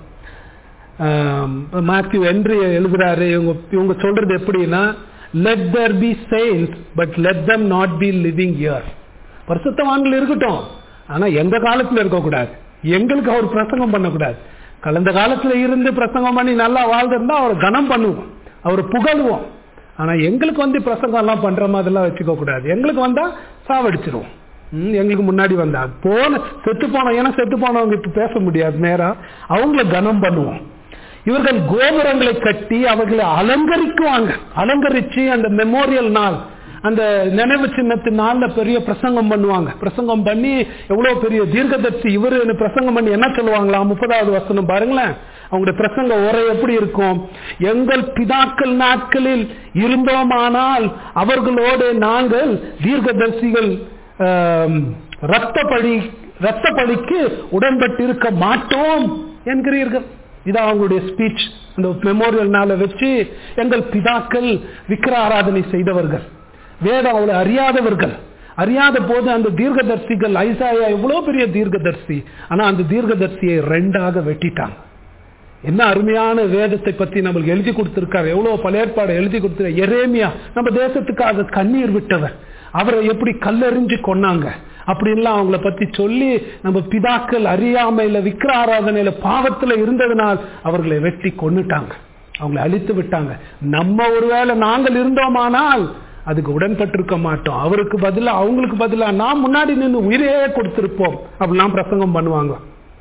Speaker 2: மேத்யூ என்று எழுதுறாரு இவங்க இவங்க சொல்றது எப்படின்னா let there be saints but let them not be living here பரிசுத்தவான்கள் இருக்கட்டும் ஆனா எங்க காலத்துல இருக்கக்கூடாது எங்களுக்கு அவர் பிரசங்கம் பண்ணக்கூடாது கலந்த காலத்துல இருந்து பிரசங்கம் பண்ணி நல்லா வாழ்ந்திருந்தா அவரை கனம் பண்ணுவோம் அவரை புகழுவோம் ஆனா எங்களுக்கு வந்து பிரசங்கம் எல்லாம் பண்ற மாதிரிலாம் வச்சுக்க கூடாது எங்களுக்கு வந்தா சாவடிச்சிருவோம் ம், எங்களுக்கு முன்னாடி வந்தா போன செத்து போனோம் ஏன்னா செத்து போனவங்க இப்ப பேச முடியாது நேரா அவங்கள கனம் பண்ணுவோம் இவர்கள் கோபுரங்களை கட்டி அவர்களை அலங்கரிக்குவாங்க அலங்கரிச்சு அந்த மெமோரியல் நாள் அந்த நினைவு சின்னத்தின் நாள்ல பெரிய பிரசங்கம் பண்ணுவாங்க பிரசங்கம் பண்ணி எவ்வளவு பெரிய தீர்க்கதர்சி இவரு பிரசங்கம் பண்ணி என்ன சொல்லுவாங்களா முப்பதாவது வசனம் பாருங்களேன் அவங்களுடைய பிரசங்க உரை எப்படி இருக்கும் எங்கள் பிதாக்கள் நாட்களில் இருந்தோமானால் அவர்களோடு நாங்கள் தீர்க்கதரிசிகள் ஆம், ரத்த பழி ரத்த பழிக்கு உடன்பட்டிருக்க மாட்டோம் என்கிறீர்கள் இதான் அவங்களுடைய ஸ்பீச் அந்த மெமோரியல் நாளை வச்சு எங்கள் பிதாக்கள் விக்கிர ஆராதனை செய்தவர்கள் வேதம் அவளை அறியாதவர்கள் அறியாத போது அந்த தீர்க்கதர்சிகள் ஐசாயா எவ்வளவு பெரிய தீர்க்கதர்சி ஆனா அந்த தீர்க்கதர்சியை ரெண்டாக வெட்டிட்டாங்க என்ன அருமையான வேதத்தை பத்தி நம்மளுக்கு எழுதி கொடுத்திருக்காரு எவ்வளவு பல ஏற்பாடு எழுதி கொடுத்திருக்காரு எரேமியா நம்ம தேசத்துக்காக கண்ணீர் விட்டவர் அவரை எப்படி கல்லெறிஞ்சு கொன்னாங்க அப்படின்லாம் அவங்கள பத்தி சொல்லி நம்ம பிதாக்கள் அறியாமையில விக்கிர ஆராதனையில பாவத்துல இருந்ததுனால் அவர்களை வெட்டி கொன்னுட்டாங்க அவங்களை அழித்து விட்டாங்க நம்ம ஒருவேளை நாங்கள் இருந்தோமானால் அதுக்கு உடன்பட்டிருக்க மாட்டோம் அவருக்கு பதிலா அவங்களுக்கு பதிலா நான் முன்னாடி நின்று உயிரையே கொடுத்திருப்போம் அப்படிலாம் பிரசங்கம் பண்ணுவாங்க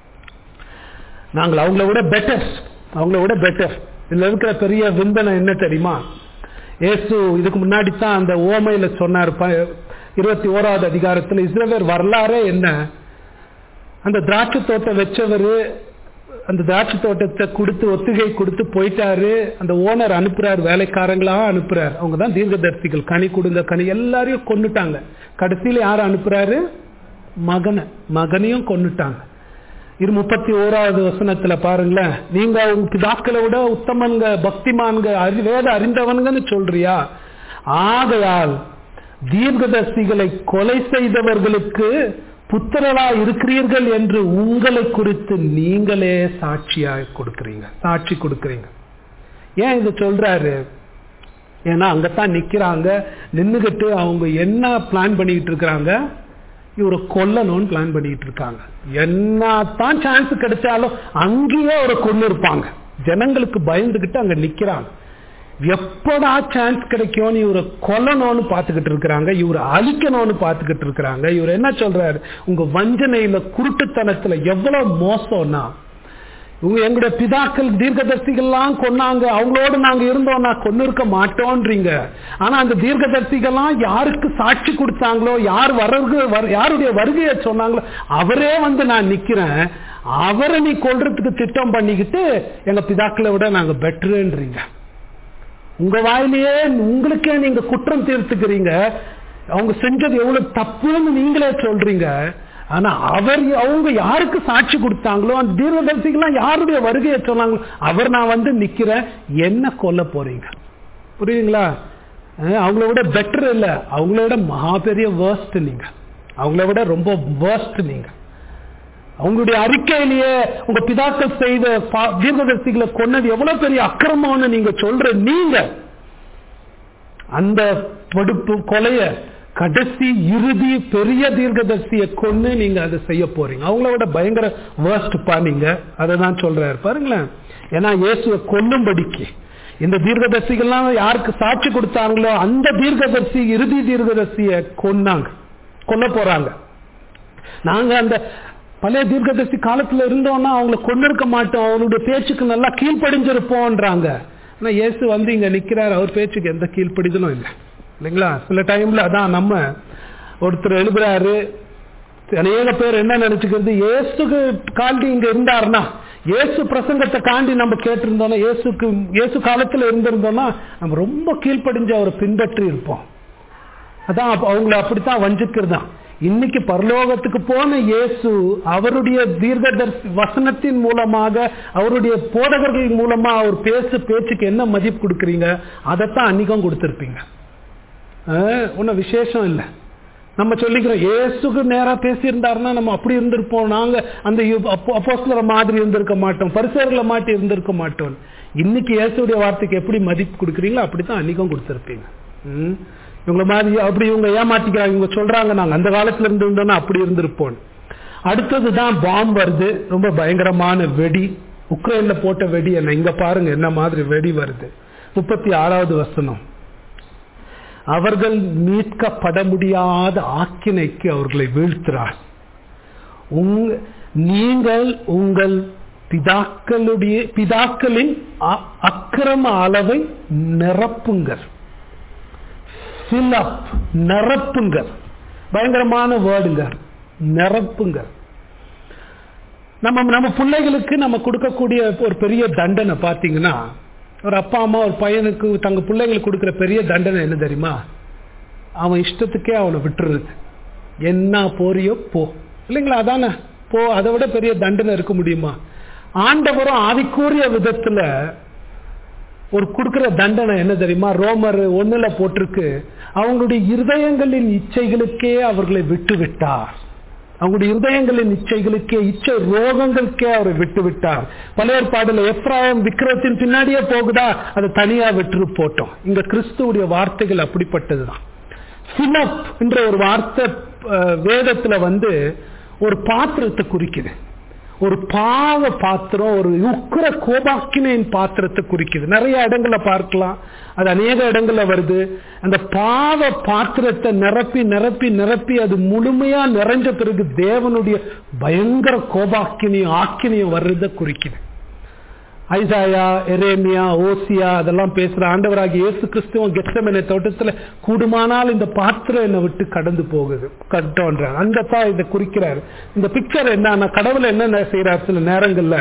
Speaker 2: நாங்கள் அவங்கள விட பெட்டர் அவங்கள விட பெட்டர் இதுல இருக்கிற பெரிய விந்தனை என்ன தெரியுமா இயேசு இதுக்கு முன்னாடி தான் அந்த ஓமையில சொன்னார் ப- இருபத்தி ஓராவது அதிகாரத்துல இஸ்ரவேல் வரலாறே என்ன அந்த திராட்சை தோட்டம் வச்சவரு அந்த திராட்சை தோட்டத்தை கொடுத்து ஒத்திகை கொடுத்து போயிட்டாரு அந்த ஓனர் அனுப்புறாரு வேலைக்காரங்களா அனுப்புறாரு அவங்க தான் தீர்க்கதரிசிகள் கனி கொடுங்க கனி எல்லாரையும் கொன்னுட்டாங்க கடைசியில யார் அனுப்புறாரு மகனை மகனையும் கொன்னுட்டாங்க இரு முப்பத்தி ஓராவது வசனத்துல பாருங்களேன் நீங்க உங்க பிதாக்களை விட உத்தமன்க பக்திமான்க அறி வேத அறிந்தவன்கன்னு சொல்றியா ஆகையால் தீர்க்கதர்சிகளை கொலை செய்தவர்களுக்கு புத்திரரா இருக்கிறீர்கள் என்று உங்களை குறித்து நீங்களே சாட்சியா கொடுக்கிறீங்க சாட்சி கொடுக்கிறீங்க ஏன் இது சொல்றாரு ஏன்னா அங்கத்தான் நிக்கிறாங்க நின்னுகிட்டு அவங்க என்ன பிளான் பண்ணிக்கிட்டு இருக்கிறாங்க இவரை கொல்லணும்னு பிளான் பண்ணிட்டு இருக்காங்க என்னத்தான் சான்ஸ் கிடைச்சாலும் அங்கேயே அவரை கொண்டு இருப்பாங்க ஜனங்களுக்கு பயந்துகிட்டு அங்க நிக்கிறாங்க எப்படா சான்ஸ் கிடைக்கும்னு இவரை கொல்லணும்னு பார்த்துக்கிட்டு இருக்கிறாங்க இவரை அழிக்கணும்னு பார்த்துக்கிட்டு இருக்கிறாங்க இவர் என்ன சொல்றாரு உங்க வஞ்சனையில குருட்டுத்தனத்துல எவ்வளவு மோசம்னா இவங்க எங்களுடைய பிதாக்கள் தீர்க்கதர்சிகள்லாம் கொன்னாங்க அவங்களோட நாங்க இருந்தோம் நான் கொண்டு இருக்க மாட்டோன்றீங்க ஆனா அந்த தீர்க்கதர்சிகள்லாம் யாருக்கு சாட்சி கொடுத்தாங்களோ யார் வருகை வரு- யாருடைய வருகையை சொன்னாங்களோ அவரே வந்து நான் நிக்கிறேன் அவரை நீ கொல்றதுக்கு திட்டம் பண்ணிக்கிட்டு எங்க பிதாக்களை விட நாங்க பெட்டருன்றீங்க உங்க வாயிலேயே உங்களுக்கே நீங்க குற்றம் தீர்த்துக்கிறீங்க அவங்க செஞ்சது எவ்வளவு தப்புன்னு நீங்களே சொல்றீங்க ஆனா அவர் அவங்க யாருக்கு சாட்சி கொடுத்தாங்களோ அந்த தீர்க்கதரிசிகள்லாம் யாருடைய வருகையை சொன்னாங்களோ அவர் நான் வந்து நிக்கிறேன் என்ன கொல்ல போறீங்க புரியுதுங்களா அஹ் அவங்கள விட பெட்டர் இல்ல அவங்கள விட மகா பெரிய வேர்ஸ்ட் நீங்க அவங்கள விட ரொம்ப வேர்ஸ்ட் நீங்க அவங்களுடைய அறிக்கையிலேயே உங்க பிதாக்கள் செய்த பா- தீர்க்கதரிசிகளை கொன்னது எவ்வளவு பெரிய அக்கிரமம்னு நீங்க சொல்ற நீங்க அந்த படுப்பு கொலைய கடைசி இறுதி பெரிய தீர்க்கதரிசியை கொன்னு நீங்க அதை செய்ய போறீங்க அவங்கள விட பயங்கர வேர்ஸ்ட் பா நீங்க அதை தான் சொல்றாரு பாருங்களேன் ஏன்னா இயேசுவை கொல்லும்படிக்கு இந்த தீர்க்கதரிசிகள்லாம் யாருக்கு சாட்சி கொடுத்தாங்களோ அந்த தீர்க்கதரிசி இறுதி தீர்க்கதரிசியை கொன்னாங்க கொல்ல போறாங்க நாங்க அந்த பழைய தீர்க்கதரிசி காலத்துல இருந்தோம்னா அவங்கள கொண்டு இருக்க மாட்டோம் அவருடைய பேச்சுக்கு நல்லா கீழ்ப்படிஞ்சிருப்போம்ன்றாங்க ஆனா இயேசு வந்து இங்க நிக்கிறார் அவர் பேச்சுக்கு எந்த கீழ்ப்படிதலும் இல்லை இல்லைங்களா சில டைம்ல அதான் நம்ம ஒருத்தர் எழுதுறாரு அநேக பேர் என்ன நினைச்சுக்கிறது இயேசுக்கு காண்டி இங்க இருந்தாருன்னா இயேசு பிரசங்கத்தை காண்டி நம்ம கேட்டிருந்தோம்னா இயேசுக்கு இயேசு காலத்துல இருந்திருந்தோம்னா நம்ம ரொம்ப கீழ்ப்படிஞ்சு அவரை பின்பற்றி இருப்போம் அதான் அப்ப அவங்கள அப்படித்தான் வஞ்சிக்கிறதான் இன்னைக்கு பரலோகத்துக்கு போன இயேசு அவருடைய தீர்க்கதர்சி வசனத்தின் மூலமாக அவருடைய போதகர்கள் மூலமா அவர் பேசு பேச்சுக்கு என்ன மதிப்பு கொடுக்குறீங்க அதைத்தான் அன்னைக்கும் கொடுத்துருப்பீங்க ஒன்றும் விசேஷம் இல்லை நம்ம சொல்லிக்கிறோம் இயேசுக்கு நேரா பேசியிருந்தாருன்னா நம்ம அப்படி இருந்திருப்போம் நாங்க அந்த அப்போஸ்லரை மாதிரி இருந்திருக்க மாட்டோம் பரிசர்களை மாட்டி இருந்திருக்க மாட்டோம் இன்னைக்கு இயேசுடைய வார்த்தைக்கு எப்படி மதிப்பு கொடுக்குறீங்களோ அப்படித்தான் அன்னைக்கும் கொடுத்துருப்பீங்க ம். இவங்கள மாதிரி அப்படி இவங்க ஏமாத்திக்கிறாங்க இவங்க சொல்றாங்க நாங்க அந்த காலத்துல இருந்திருந்தோம்னா அப்படி இருந்திருப்போம் அடுத்ததுதான் பாம்பு வருது ரொம்ப பயங்கரமான வெடி உக்ரைன்ல போட்ட வெடி என்ன இங்க பாருங்க என்ன மாதிரி வெடி வருது முப்பத்தி ஆறாவது வசனம் அவர்கள் மீட்கப்பட முடியாத ஆக்கினைக்கு அவர்களை வீழ்த்துறார் உங்க நீங்கள் உங்கள் பிதாக்களுடைய பிதாக்களின் அ- அக்கிரம அளவை நிரப்புங்கள் fill up நிரப்புங்கள் பயங்கரமான வேர்டுங்க நிரப்புங்கள் நம்ம நம்ம பிள்ளைகளுக்கு நம்ம கொடுக்கக்கூடிய ஒரு பெரிய தண்டனை பார்த்தீங்கன்னா ஒரு அப்பா அம்மா ஒரு பையனுக்கு தங்க பிள்ளைகளுக்கு கொடுக்குற பெரிய தண்டனை என்ன தெரியுமா அவன் இஷ்டத்துக்கே அவனை விட்டுறது என்ன போறியோ போ இல்லைங்களா அதானே போ அதை விட பெரிய தண்டனை இருக்க முடியுமா ஆண்டவரும் ஆவிக்கூறிய விதத்துல ஒரு கொடுக்கிற தண்டனை என்ன தெரியுமா ரோமர் ஒண்ணுல போட்டிருக்கு அவங்களுடைய இருதயங்களின் இச்சைகளுக்கே அவர்களை விட்டு விட்டார் அவங்களுடைய இருதயங்களின் இச்சைகளுக்கே இச்சை ரோகங்களுக்கே அவரை விட்டு விட்டார் பழைய ஏற்பாடுல எப்ராயம் விக்கிரத்தின் பின்னாடியே போகுதா அதை தனியா விட்டு போட்டோம் இங்க கிறிஸ்துவுடைய வார்த்தைகள் அப்படிப்பட்டதுதான் சினப் என்ற ஒரு வார்த்தை அஹ், வேதத்துல வந்து ஒரு பாத்திரத்தை குறிக்குது ஒரு பாவ பாத்திரம் ஒரு உக்கிர கோபாக்கினின் பாத்திரத்தை குறிக்குது நிறைய இடங்கள்ல பார்க்கலாம் அது அநேக இடங்கள்ல வருது அந்த பாவ பாத்திரத்தை நிரப்பி நிரப்பி நிரப்பி அது முழுமையா நிறைஞ்ச பிறகு தேவனுடைய பயங்கர கோபாக்கினியும் ஆக்கினியும் வர்றதை குறிக்குது ஐசாயா எரேமியா ஓசியா அதெல்லாம் பேசுற ஆண்டவராகிய இயேசு கிறிஸ்துவம் கெத்தமனை தோட்டத்துல கூடுமானால் இந்த பாத்திரம் என்னை விட்டு கடந்து போகுது கட்டோன்றார் அந்த தான் இதை குறிக்கிறார் இந்த பிக்சர் என்னன்னா கடவுள் என்ன செய்யறார் சில நேரங்கள்ல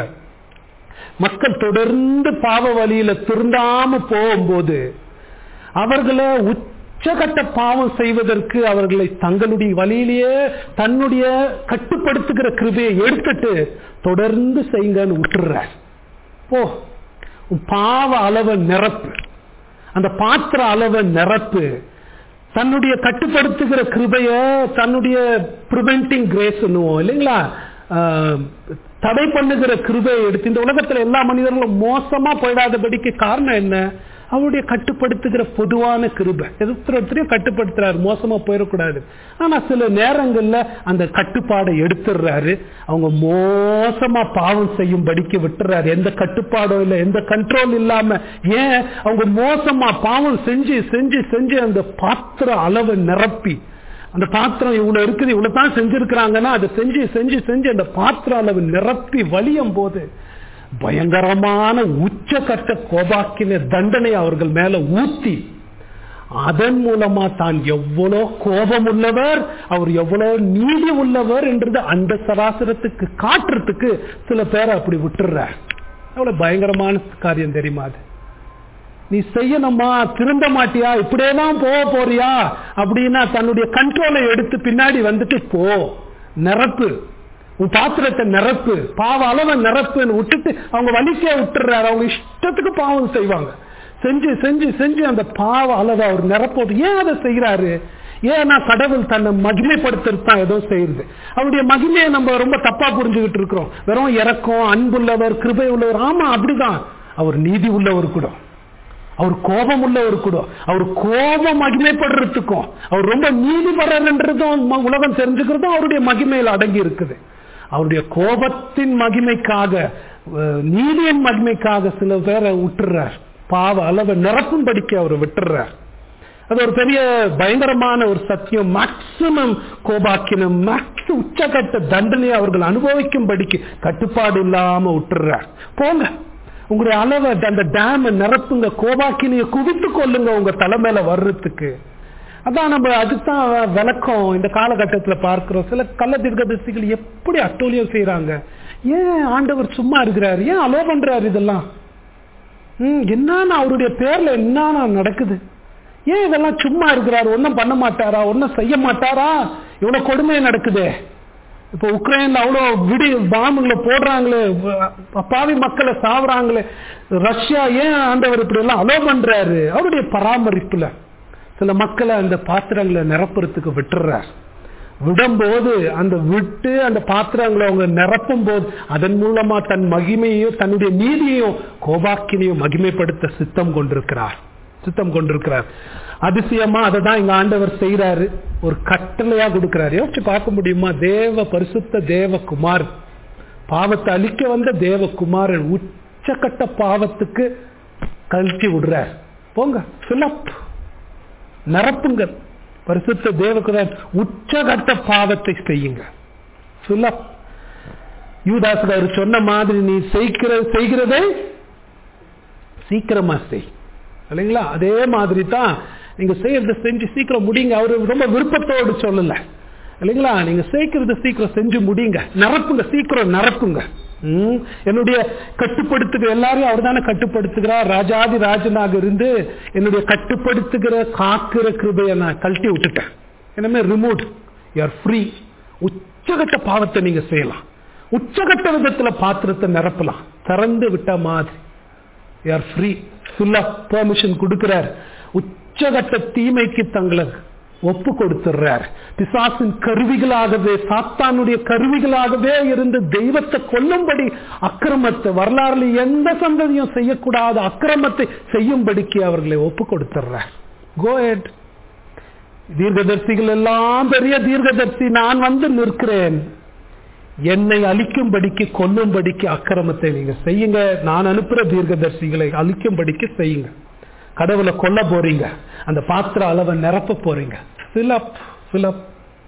Speaker 2: மக்கள் தொடர்ந்து பாவ வழியில திருந்தாம போகும்போது அவர்களை உச்சகட்ட பாவம் செய்வதற்கு அவர்களை தங்களுடைய வழியிலேயே தன்னுடைய கட்டுப்படுத்துகிற கிருபையை எடுத்துட்டு தொடர்ந்து செய்யுங்கன்னு விட்டுறார் போ உன் பாவ அளவை நிரப்பு அந்த பாத்திர அளவை நிரப்பு தன்னுடைய கட்டுப்படுத்துகிற கிருபைய தன்னுடைய ப்ரிவென்டிங் கிரேஸ் இல்லைங்களா ஆஹ், தடை பண்ணுகிற கிருபையை எடுத்து இந்த உலகத்துல எல்லா மனிதர்களும் மோசமா போயிடாதபடிக்கு காரணம் என்ன அவருடைய கட்டுப்படுத்துகிற பொதுவான கிருபை ஒருத்தரையும் கட்டுப்படுத்துறாரு மோசமா போயிடக்கூடாது ஆனா சில நேரங்கள்ல அந்த கட்டுப்பாடை எடுத்துடுறாரு அவங்க மோசமா பாவம் செய்யும்படிக்கு விட்டுறாரு எந்த கட்டுப்பாடோ இல்லை எந்த கண்ட்ரோல் இல்லாம ஏன் அவங்க மோசமா பாவம் செஞ்சு செஞ்சு செஞ்சு அந்த பாத்திர அளவை நிரப்பி அந்த பாத்திரம் இவ்வளவு இருக்குது இவ்வளவு தான் செஞ்சிருக்கிறாங்கன்னா அதை செஞ்சு செஞ்சு செஞ்சு அந்த பாத்திர அளவு நிரப்பி வலியும் போது பயங்கரமான உச்சகட்ட கோபாக்கின தண்டனை அவர்கள் மேல ஊத்தி அதன் மூலமா தான் எவ்வளோ கோபம் உள்ளவர் அவர் எவ்வளவு நீதி உள்ளவர் என்றது அந்த சராசரத்துக்கு காட்டுறதுக்கு சில பேரை அப்படி விட்டுறார் எவ்வளவு பயங்கரமான காரியம் தெரியுமா அது நீ செய்யணுமா திருந்த மாட்டியா இப்படியே தான் போக போறியா அப்படின்னா தன்னுடைய கண்ட்ரோலை எடுத்து பின்னாடி வந்துட்டு போ நிரப்பு உன் பாத்திரத்தை நிரப்பு பாவ அளவை நிரப்புன்னு விட்டுட்டு அவங்க வலிக்கே விட்டுறாரு அவங்க இஷ்டத்துக்கு பாவம் செய்வாங்க செஞ்சு செஞ்சு செஞ்சு அந்த பாவ அளவை அவர் நிரப்போட்டு ஏன் அதை செய்யறாரு ஏன்னா கடவுள் தன்னை மகிமைப்படுத்துறது தான் ஏதோ செய்யுது அவருடைய மகிமையை நம்ம ரொம்ப தப்பா புரிஞ்சுக்கிட்டு இருக்கிறோம் வெறும் இறக்கம் அன்புள்ளவர் கிருபை உள்ளவர் ஆமா அப்படிதான் அவர் நீதி உள்ளவர் கூட அவர் கோபம் உள்ளவர் கூட அவர் கோபம் மகிமைப்படுறதுக்கும் அவர் ரொம்ப நீதிபடுறதுன்றதும் ம- உலகம் தெரிஞ்சுக்கிறதும் அவருடைய மகிமையில் அடங்கி இருக்குது அவருடைய கோபத்தின் மகிமைக்காக அஹ், நீதியின் மகிமைக்காக சில பேரை விட்டுறார் பாவ அளவை நிரப்பும்படிக்கு அவர் விட்டுறார் அது ஒரு பெரிய பயங்கரமான ஒரு சத்தியம் மேக்சிமம் கோபாக்கினம் மேக்ஸ் உச்சகட்ட தண்டனையை அவர்கள் அனுபவிக்கும்படிக்கு கட்டுப்பாடு இல்லாம விட்டுறார் போங்க உங்களுடைய அளவை அந்த டேம் நிரப்புங்க கோபாக்கினிய குவித்து கொள்ளுங்க உங்க தலைமையில வர்றதுக்கு அதான் நம்ம அதுதான் விளக்கம் இந்த காலகட்டத்துல பார்க்கிறோம் சில கள்ள தீர்க்கதரிசிகள் எப்படி அட்டூழியம் செய்யறாங்க ஏன் ஆண்டவர் சும்மா இருக்கிறார் ஏன் அலோ பண்றாரு இதெல்லாம் ம் என்னன்னா அவருடைய பேர்ல என்ன நடக்குது ஏன் இதெல்லாம் சும்மா இருக்கிறாரு ஒன்னும் பண்ண மாட்டாரா ஒன்னும் செய்ய மாட்டாரா இவ்வளவு கொடுமை நடக்குதே இப்ப உக்ரைன்ல அவ்வளவு விடி பாம்புங்களை போடுறாங்களே பாவி மக்களை சாவுறாங்களே ரஷ்யா ஏன் ஆண்டவர் இப்படி எல்லாம் அலோ பண்றாரு அவருடைய பராமரிப்புல சில மக்களை அந்த பாத்திரங்களை நிரப்புறதுக்கு விட்டுறார் விடும்போது அந்த விட்டு அந்த பாத்திரங்களை அவங்க நிரப்பும் போது அதன் மூலமா தன் மகிமையையும் தன்னுடைய நீதியையும் கோபாக்கினையும் மகிமைப்படுத்த சித்தம் கொண்டிருக்கிறார் சித்தம் கொண்டிருக்கிறார் அதிசயமா அதை தான் இங்க ஆண்டவர் செய்யறாரு ஒரு கட்டளையா கொடுக்கிறாரு யோசிச்சு பார்க்க முடியுமா தேவ பரிசுத்த தேவகுமார் பாவத்தை அழிக்க வந்த தேவகுமாரன் உச்சக்கட்ட பாவத்துக்கு கழிச்சு விடுறார் போங்க பிலப் நிரப்புங்க பரிசுத்த தேவகுமார் உச்சகட்ட பாவத்தை செய்யுங்க பிலப் யூதாஸ் அவர் சொன்ன மாதிரி நீ செய்கிற செய்கிறதை சீக்கிரமா செய் இல்லைங்களா அதே மாதிரி தான் நீங்க செய்யறத செஞ்சு சீக்கிரம் முடிங்க அவரு ரொம்ப விருப்பத்தோடு சொல்லல இல்லைங்களா நீங்க சேர்க்கறத சீக்கிரம் செஞ்சு முடிங்க நிரப்புங்க சீக்கிரம் நிரப்புங்க என்னுடைய கட்டுப்படுத்துகிற எல்லாரையும் அவர் தானே கட்டுப்படுத்துகிறார் ராஜாதி ராஜனாக இருந்து என்னுடைய கட்டுப்படுத்துகிற காக்கிற கிருபையை நான் கழட்டி விட்டுட்டேன் என்னமே ரிமோட் யூஆர் ஃப்ரீ உச்சகட்ட பாவத்தை நீங்க செய்யலாம் உச்சகட்ட விதத்துல பாத்திரத்தை நிரப்பலாம் திறந்து விட்ட மாதிரி you are free full of permission கொடுக்கிறார் உச்சகட்ட தீமைக்கு தங்களை ஒப்பு கொடுத்துடுறார் பிசாசின் கருவிகளாகவே சாத்தானுடைய கருவிகளாகவே இருந்து தெய்வத்தை கொல்லும்படி அக்கிரமத்தை வரலாறுல எந்த சந்ததியும் செய்யக்கூடாத அக்கிரமத்தை செய்யும்படிக்கு அவர்களை ஒப்பு கொடுத்துடுறார் கோயட் தீர்க்கதர்சிகள் எல்லாம் பெரிய தீர்க்கதர்சி நான் வந்து நிற்கிறேன் என்னை அழிக்கும்படிக்கு கொல்லும்படிக்கு அக்கிரமத்தை நீங்க செய்யுங்க நான் அனுப்புற தீர்க்கதர்சிகளை அழிக்கும்படிக்கு செய்யுங்க கடவுளை கொல்ல போறீங்க அந்த பாத்திர அளவை நிரப்ப போறீங்க ஃபிலப் ஃபிலப்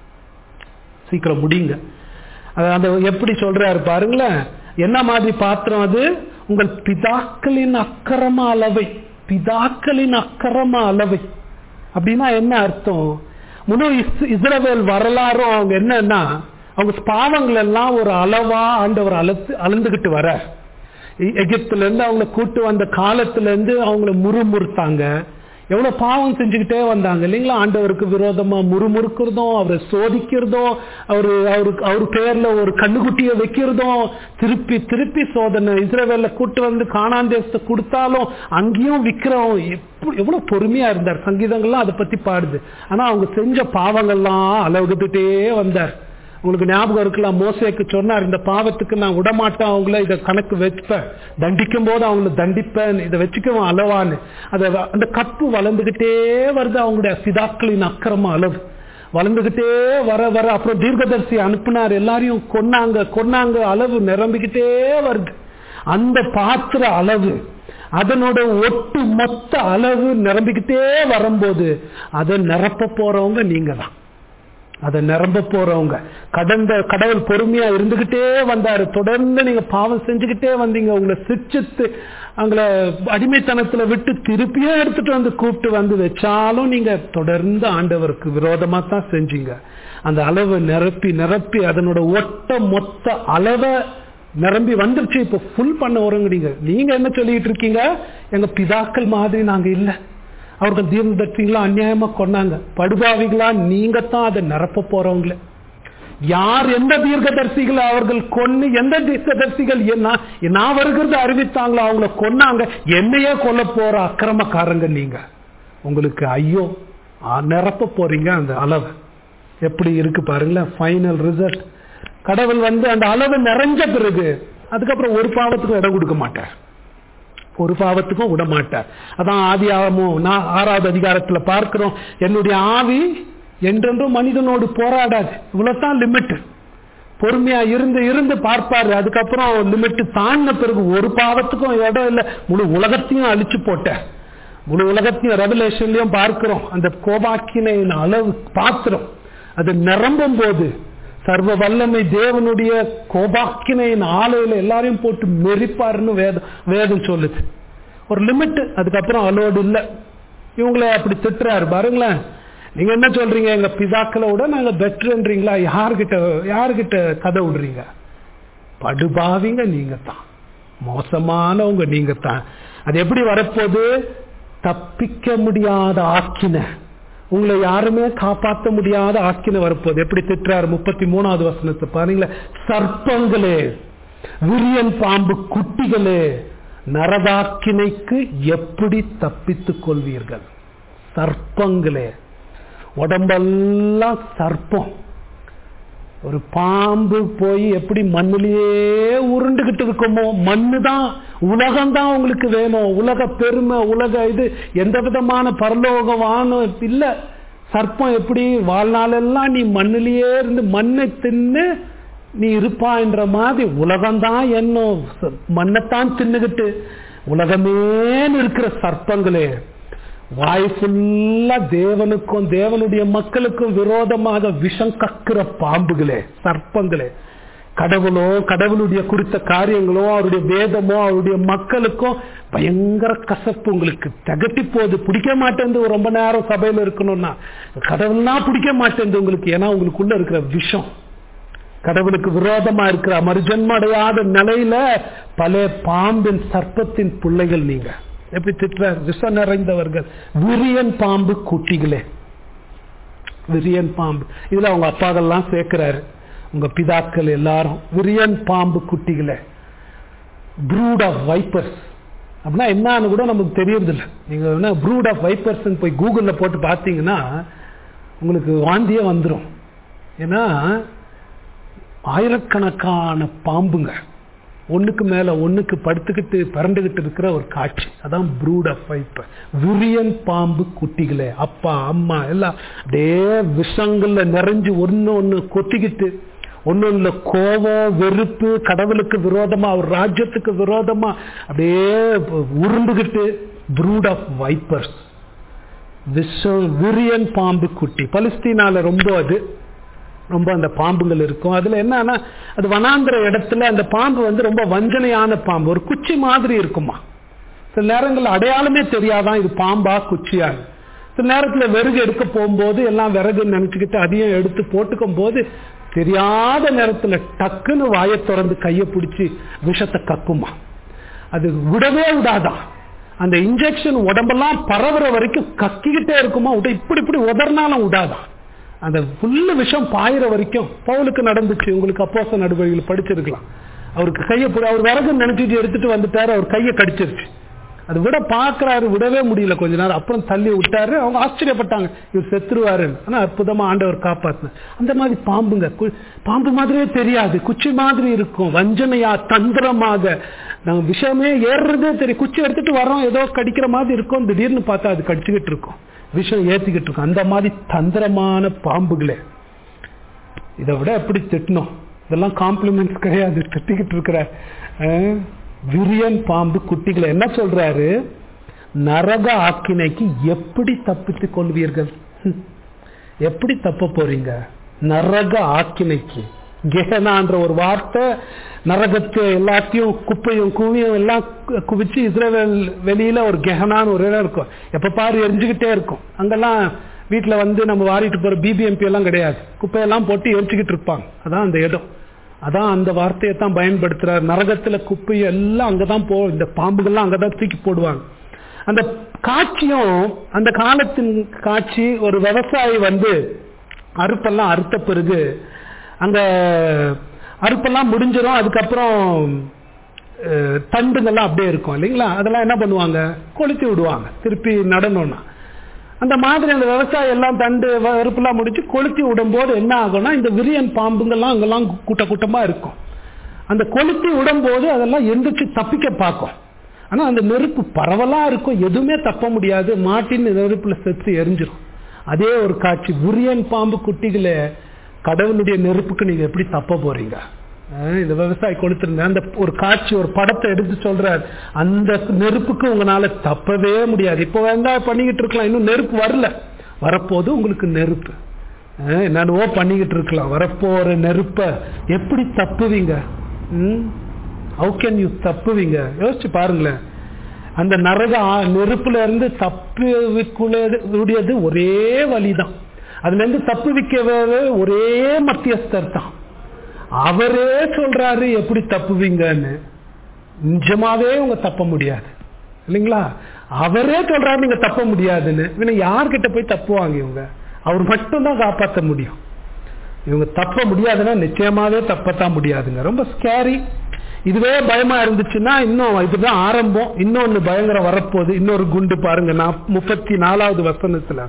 Speaker 2: சீக்கிரம் முடியுங்க அந்த எப்படி சொல்றாரு பாருங்களேன் என்ன மாதிரி பாத்திரம் அது உங்கள் பிதாக்களின் அக்கிரம அளவை பிதாக்களின் அக்கிரம அளவை அப்படின்னா என்ன அர்த்தம் முழு இஸ்ரவேல் வரலாறும் அவங்க என்னன்னா அவங்க பாவங்கள் எல்லாம் ஒரு அளவா ஆண்டவர் அளத்து அளந்துகிட்டு வர எகிப்துல இருந்து அவங்கள கூட்டு வந்த காலத்துல இருந்து அவங்கள முறுமுறுத்தாங்க எவ்வளவு பாவம் செஞ்சுக்கிட்டே வந்தாங்க இல்லைங்களா ஆண்டவருக்கு விரோதமா முறுமுறுக்கிறதும் அவரை சோதிக்கிறதும் அவரு அவருக்கு அவர் பேர்ல ஒரு கண்ணுக்குட்டிய வைக்கிறதும் திருப்பி திருப்பி சோதனை இஸ்ரேவேல கூட்டு வந்து காணாந்தேசத்தை கொடுத்தாலும் அங்கேயும் விக்கிறோம் எப்படி எவ்வளவு பொறுமையா இருந்தார் சங்கீதங்கள்லாம் அதை பத்தி பாடுது ஆனா அவங்க செஞ்ச பாவங்கள்லாம் அளவுகிட்டே வந்தார் உங்களுக்கு ஞாபகம் இருக்கலாம் மோசேக்கு சொன்னார் இந்த பாவத்துக்கு நான் விடமாட்டேன் அவங்கள இதை கணக்கு வச்சுப்பேன் தண்டிக்கும் போது அவங்கள தண்டிப்பேன் இதை வச்சுக்குவேன் அளவான்னு அதை அந்த கப்பு வளர்ந்துகிட்டே வருது அவங்களுடைய பிதாக்களின் அக்கிரம அளவு வளர்ந்துகிட்டே வர வர அப்புறம் தீர்க்கதர்சி அனுப்புனார் எல்லாரையும் கொன்னாங்க கொன்னாங்க அளவு நிரம்பிக்கிட்டே வருது அந்த பாத்திர அளவு அதனோட ஒட்டு மொத்த அளவு நிரம்பிக்கிட்டே வரும்போது அதை நிரப்ப போறவங்க நீங்க தான் அதை நிரம்ப போறவங்க கடந்த கடவுள் பொறுமையா இருந்துகிட்டே வந்தாரு தொடர்ந்து நீங்க பாவம் செஞ்சுக்கிட்டே வந்தீங்க உங்களை சிரிச்சித்து அவங்கள அடிமைத்தனத்துல விட்டு திருப்பியே எடுத்துட்டு வந்து கூப்பிட்டு வந்து வச்சாலும் நீங்க தொடர்ந்து ஆண்டவருக்கு விரோதமா தான் செஞ்சீங்க அந்த அளவை நிரப்பி நிரப்பி அதனோட ஒட்ட மொத்த அளவை நிரம்பி வந்துருச்சு இப்ப ஃபுல் பண்ண வருங்கிறீங்க நீங்க என்ன சொல்லிட்டு இருக்கீங்க எங்க பிதாக்கள் மாதிரி நாங்க இல்லை அவர்கள் தீர்ந்தீங்களா அநியாயமா கொண்டாங்க படுபாவிகளா நீங்க தான் அதை நிரப்ப போறவங்களே யார் எந்த தீர்க்கதரிசிகளை அவர்கள் கொன்னு எந்த தீர்க்கதரிசிகள் நான் வருகிறது அறிவித்தாங்களோ அவங்கள கொன்னாங்க என்னையே கொல்ல போற அக்கிரமக்காரங்க நீங்க உங்களுக்கு ஐயோ நிரப்ப போறீங்க அந்த அளவு எப்படி இருக்கு பாருங்களேன் ஃபைனல் ரிசல்ட் கடவுள் வந்து அந்த அளவு நிறைஞ்ச பிறகு அதுக்கப்புறம் ஒரு பாவத்துக்கும் இடம் கொடுக்க மாட்டார் ஒரு பாவத்துக்கும் விட மாட்டார் அதான் ஆதி ஆகமும் நான் ஆறாவது அதிகாரத்துல பார்க்கிறோம் என்னுடைய ஆவி என்றென்றும் மனிதனோடு போராடாது இவ்வளவுதான் லிமிட் பொறுமையா இருந்து இருந்து பார்ப்பாரு அதுக்கப்புறம் லிமிட் தாண்டின பிறகு ஒரு பாவத்துக்கும் இடம் இல்லை முழு உலகத்தையும் அழிச்சு போட்ட முழு உலகத்தையும் ரெவலேஷன்லயும் பார்க்கிறோம் அந்த கோபாக்கினையின் அளவு பாத்திரம் அது நிரம்பும் போது சர்வ வல்லமை தேவனுடைய கோபாக்கினையின் ஆலையில எல்லாரையும் போட்டு மெரிப்பாருன்னு வேதம் வேதம் சொல்லுது ஒரு லிமிட் அதுக்கப்புறம் அலோடு இல்லை இவங்கள அப்படி திட்டுறாரு பாருங்களேன் நீங்க என்ன சொல்றீங்க எங்க பிதாக்களை விட நாங்க பெட்டர்ன்றீங்களா யாருகிட்ட யாருகிட்ட கதை விடுறீங்க படுபாவிங்க நீங்க தான் மோசமானவங்க நீங்க தான் அது எப்படி வரப்போகுது தப்பிக்க முடியாத ஆக்கின உங்களை யாருமே காப்பாற்ற முடியாத ஆக்கின வரப்போகுது எப்படி திட்டுறாரு முப்பத்தி மூணாவது வசனத்தை பாருங்களேன் சர்ப்பங்களே விரியன் பாம்பு குட்டிகளே நரகாக்கினைக்கு எப்படி தப்பித்துக் கொள்வீர்கள் சர்ப்பங்களே உடம்பெல்லாம் சர்ப்பம் ஒரு பாம்பு போய் எப்படி மண்ணிலேயே உருண்டுகிட்டு இருக்குமோ மண்ணு தான் உலகம் தான் உங்களுக்கு வேணும் உலக பெருமை உலக இது எந்த விதமான பரலோக வானம் இல்ல சர்ப்பம் எப்படி வாழ்நாளெல்லாம் நீ மண்ணிலேயே இருந்து மண்ணை தின்னு நீ இருப்பான்ற மாதிரி உலகம்தான் என்ன மண்ணைத்தான் தின்னுகிட்டு உலகமேன்னு இருக்கிற சர்ப்பங்களே வாய் ஃபுல்லா தேவனுக்கும் தேவனுடைய மக்களுக்கும் விரோதமாக விஷம் கக்குற பாம்புகளே சர்ப்பங்களே கடவுளோ கடவுளுடைய குறித்த காரியங்களோ அவருடைய வேதமோ அவருடைய மக்களுக்கும் பயங்கர கசப்பு உங்களுக்கு தகட்டி போகுது பிடிக்க மாட்டேன் ரொம்ப நேரம் சபையில இருக்கணும்னா கடவுள்னா பிடிக்க மாட்டேன் உங்களுக்கு ஏன்னா உங்களுக்குள்ள இருக்கிற விஷம் கடவுளுக்கு விரோதமா இருக்கிற மறுஜன்ம அடையாத நிலையில பல பாம்பின் சர்ப்பத்தின் பிள்ளைகள் நீங்க எப்படி திட்டுற விஷம் நிறைந்தவர்கள் விரியன் பாம்பு குட்டிகளே விரியன் பாம்பு இதுல அவங்க அப்பாக்கள்லாம் சேர்க்கிறாரு உங்க பிதாக்கள் எல்லாரும் விரியன் பாம்பு குட்டிகளே ப்ரூட் ஆஃப் வைப்பர்ஸ் அப்படின்னா என்னன்னு கூட நமக்கு தெரியறதில்ல நீங்க என்ன ப்ரூட் ஆஃப் வைப்பர்ஸ் போய் கூகுள்ல போட்டு பார்த்தீங்கன்னா உங்களுக்கு வாந்தியே வந்துடும் ஏன்னா ஆயிரக்கணக்கான பாம்புங்க ஒண்ணுக்கு மேல ஒண்ணுக்கு படுத்துக்கிட்டு பறந்துகிட்டு இருக்கிற ஒரு காட்சி அதான் ப்ரூட் ஆஃப் வைப்பர் விரியன் பாம்பு குட்டிகளே அப்பா அம்மா எல்லாம் அப்படியே விஷங்கள்ல நிறைஞ்சு ஒன்னு ஒண்ணு கொத்திக்கிட்டு ஒன்னொன்னுல கோபம் வெறுப்பு கடவுளுக்கு விரோதமா அவர் ராஜ்யத்துக்கு விரோதமா அப்படியே உருண்டுகிட்டு ப்ரூட் ஆஃப் வைப்பர்ஸ் விஷம் விரியன் பாம்பு குட்டி பலஸ்தீனால ரொம்ப அது ரொம்ப அந்த பாம்புகள் இருக்கும் அதுல என்னன்னா அது வனாந்திர இடத்துல அந்த பாம்பு வந்து ரொம்ப வஞ்சனையான பாம்பு ஒரு குச்சி மாதிரி இருக்குமா சில நேரங்கள் அடையாளமே தெரியாதான் இது பாம்பா குச்சியா சில நேரத்துல விறகு எடுக்க போகும்போது எல்லாம் விறகு நினைச்சுக்கிட்டு அதையும் எடுத்து போட்டுக்கும் போது தெரியாத நேரத்துல டக்குன்னு வாயை திறந்து கையை பிடிச்சி விஷத்தை கக்குமா அது விடவே விடாதான் அந்த இன்ஜெக்ஷன் உடம்பெல்லாம் பரவுற வரைக்கும் கக்கிக்கிட்டே இருக்குமா விட இப்படி இப்படி உதறினாலும் விடாதான் அந்த புல்லு விஷம் பாயிற வரைக்கும் பவுலுக்கு நடந்துச்சு உங்களுக்கு அப்போச நடுவழியில் படிச்சிருக்கலாம் அவருக்கு கையை அவர் விறகு நினைச்சிட்டு எடுத்துட்டு வந்துட்டாரு அவர் கையை கடிச்சிருச்சு அது விட பாக்குறாரு விடவே முடியல கொஞ்ச நேரம் அப்புறம் தள்ளி விட்டாரு அவங்க ஆச்சரியப்பட்டாங்க இவர் செத்துருவாரு ஆனா அற்புதமா ஆண்டவர் காப்பாத்து அந்த மாதிரி பாம்புங்க பாம்பு மாதிரியே தெரியாது குச்சி மாதிரி இருக்கும் வஞ்சனையா தந்திரமாக நாங்க விஷயமே ஏறுறதே தெரியும் குச்சி எடுத்துட்டு வரோம் ஏதோ கடிக்கிற மாதிரி இருக்கும் திடீர்னு பார்த்தா அது கடிச்சுக்கிட்டு இருக்கும் விஷம் ஏத்திக்கிட்டு இருக்கும் அந்த மாதிரி தந்திரமான பாம்புகளே இதை விட எப்படி திட்டணும் இதெல்லாம் காம்ப்ளிமெண்ட்ஸ் கிடையாது திட்டிக்கிட்டு இருக்கிற விரியன் பாம்பு குட்டிகளை என்ன சொல்றாரு நரக ஆக்கினைக்கு எப்படி தப்பித்துக் கொள்வீர்கள் எப்படி தப்ப போறீங்க நரக ஆக்கினைக்கு கெஹனான்ற ஒரு வார்த்தை நரகத்து எல்லாத்தையும் குப்பையும் குவியும் எல்லாம் குவிச்சு இஸ்ரேல் வெளியில ஒரு கெஹனான்னு ஒரு இடம் இருக்கும் எப்ப பாரு எரிஞ்சுக்கிட்டே இருக்கும் அங்கெல்லாம் வீட்டுல வந்து நம்ம வாரிட்டு போற பிபிஎம்பி எல்லாம் கிடையாது குப்பையெல்லாம் போட்டு எரிச்சுக்கிட்டு இருப்பாங்க அதான் அந்த இடம் அதான் அந்த வார்த்தையை தான் பயன்படுத்துறாரு நரகத்துல குப்பை எல்லாம் அங்கதான் போ இந்த பாம்புகள்லாம் அங்கதான் தூக்கி போடுவாங்க அந்த காட்சியும் அந்த காலத்தின் காட்சி ஒரு விவசாயி வந்து அறுப்பெல்லாம் அறுத்த பிறகு அங்க அறுப்பெல்லாம் முடிஞ்சிடும் அதுக்கப்புறம் தண்டுங்கள்லாம் அப்படியே இருக்கும் இல்லைங்களா அதெல்லாம் என்ன பண்ணுவாங்க கொளுத்தி விடுவாங்க திருப்பி நடணும்னா அந்த மாதிரி அந்த விவசாயம் எல்லாம் தண்டு அறுப்பெல்லாம் முடிச்சு கொளுத்தி விடும்போது என்ன ஆகும்னா இந்த விரியன் பாம்புங்கள்லாம் அங்கெல்லாம் கூட்ட கூட்டமா இருக்கும் அந்த கொளுத்தி விடும்போது அதெல்லாம் எந்திரிச்சு தப்பிக்க பார்க்கும் ஆனா அந்த நெருப்பு பரவலா இருக்கும் எதுவுமே தப்ப முடியாது மாட்டின் நெருப்புல செத்து எரிஞ்சிடும் அதே ஒரு காட்சி விரியன் பாம்பு குட்டிகளை கடவுளுடைய நெருப்புக்கு நீங்க எப்படி தப்ப போறீங்க அஹ் இந்த விவசாயி கொளுத்திருந்தேன் அந்த ஒரு காட்சி ஒரு படத்தை எடுத்து சொல்றார் அந்த நெருப்புக்கு உங்களால தப்பவே முடியாது இப்போ வெங்காயம் பண்ணிக்கிட்டு இருக்கலாம் இன்னும் நெருப்பு வரல வரப்போது உங்களுக்கு நெருப்பு அஹ் என்னென்னவோ பண்ணிக்கிட்டு இருக்கலாம் வரப்போற நெருப்ப எப்படி தப்புவீங்க ஹவு கேன் யூ தப்புவீங்க யோசிச்சு பாருங்களேன் அந்த நரக ஆ- நெருப்புல இருந்து தப்புவிக்கூடியது ஒரே வழிதான் அதுல இருந்து தப்புவிக்கவே ஒரே மத்தியஸ்தர் தான் அவரே சொல்றாரு எப்படி தப்புவீங்கன்னு நிஜமாவே உங்க தப்ப முடியாது இல்லைங்களா அவரே சொல்றாரு நீங்க தப்ப முடியாதுன்னு இவனை யார்கிட்ட போய் தப்புவாங்க இவங்க அவர் மட்டும்தான் காப்பாற்ற முடியும் இவங்க தப்ப முடியாதுன்னா நிச்சயமாவே தப்பத்தான் முடியாதுங்க ரொம்ப ஸ்கேரி இதுவே பயமா இருந்துச்சுன்னா இன்னும் இதுதான் ஆரம்பம் இன்னொன்னு பயங்கரம் வரப்போகுது இன்னொரு குண்டு பாருங்க நான் முப்பத்தி நாலாவது வசனத்துல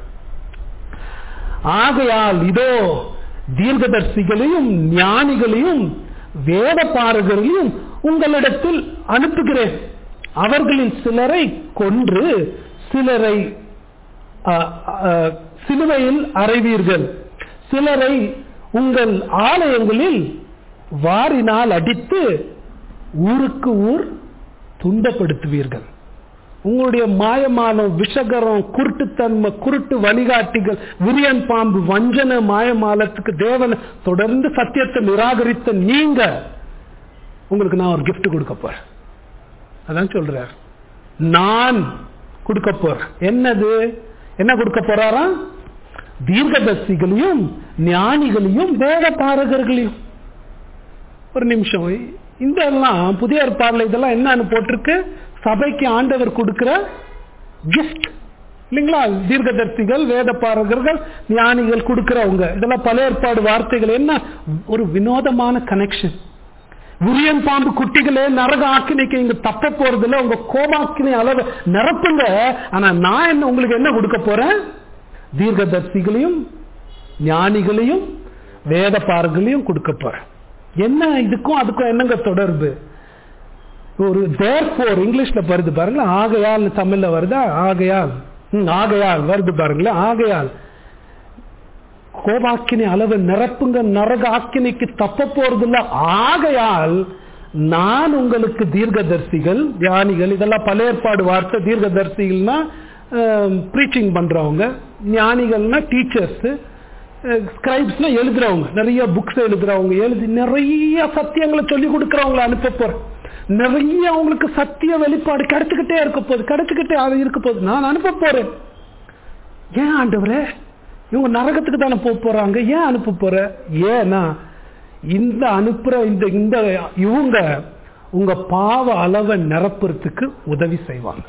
Speaker 2: ஆகையால் இதோ தீர்க்கதர்சிகளையும் ஞானிகளையும் வேத பாரகர்களையும் உங்களிடத்தில் அனுப்புகிறேன் அவர்களில் சிலரை கொன்று சிலரை அஹ், அஹ், சிலுவையில் அறைவீர்கள் சிலரை உங்கள் ஆலயங்களில் வாரினால் அடித்து ஊருக்கு ஊர் துன்பப்படுத்துவீர்கள் உங்களுடைய மாயமானம் விஷகரம் குருட்டுத்தன்மை குருட்டு வழிகாட்டிகள் விரியன் பாம்பு வஞ்சன மாயமாலத்துக்கு தேவனை தொடர்ந்து சத்தியத்தை நிராகரித்த நீங்க உங்களுக்கு நான் ஒரு gift கொடுக்க போறேன் அதான் சொல்றார் நான் கொடுக்க போறேன் என்னது என்ன கொடுக்க போறாராம் தீர்க்கதர்சிகளையும் ஞானிகளையும் வேத பாரகர்களையும் ஒரு நிமிஷம் இந்த எல்லாம் புதிய ஏற்பாடுல இதெல்லாம் என்னன்னு போட்டிருக்கு சபைக்கு ஆண்டவர் கொடுக்கிற கிஃப்ட் இல்லைங்களா தீர்க்கதர்சிகள் வேத பாரகர்கள் ஞானிகள் கொடுக்கிறவங்க இதெல்லாம் பல ஏற்பாடு வார்த்தைகள் என்ன ஒரு வினோதமான கனெக்ஷன் விரியன் பாம்பு குட்டிகளே நரக ஆக்கினைக்கு இங்க தப்ப போறது இல்ல உங்க கோபாக்கினை அளவு நிரப்புங்க ஆனா நான் என்ன உங்களுக்கு என்ன கொடுக்க போறேன் தீர்க்கதர்சிகளையும் ஞானிகளையும் வேத பாரகளையும் கொடுக்க போறேன் என்ன இதுக்கும் அதுக்கும் என்னங்க தொடர்பு ஒரு தேர்ஃபோர் இங்கிலீஷ்ல வருது பாருங்களேன் ஆகையால் தமிழ்ல வருதா ஆகையால் ம், ஆகையால் வருது பாருங்களேன் ஆகையால் கோபாக்கினை அளவு நிரப்புங்க நரக ஆக்கினைக்கு தப்ப போறது இல்ல ஆகையால் நான் உங்களுக்கு தீர்க்கதர்சிகள் ஞானிகள் இதெல்லாம் பல ஏற்பாடு வார்த்தை தீர்க்கதர்சிகள்னா ப்ரீச்சிங் பண்றவங்க ஞானிகள்னா டீச்சர்ஸ் ஸ்கிரைப்ஸ்னா எழுதுறவங்க நிறைய புக்ஸ் எழுதுறவங்க எழுதி நிறைய சத்தியங்களை சொல்லி கொடுக்கறவங்கள அனுப்ப போறேன் நிறைய அவங்களுக்கு சத்திய வெளிப்பாடு கிடைச்சுக்கிட்டே இருக்க போகுது கிடைச்சுக்கிட்டே அது இருக்க போகுது நான் அனுப்ப போறேன் ஏன் ஆண்டவரே இவங்க நரகத்துக்கு தானே போக போறாங்க ஏன் அனுப்ப போற ஏன்னா இந்த அனுப்புற இந்த இந்த இவங்க உங்க பாவ அளவை நிரப்புறதுக்கு உதவி செய்வாங்க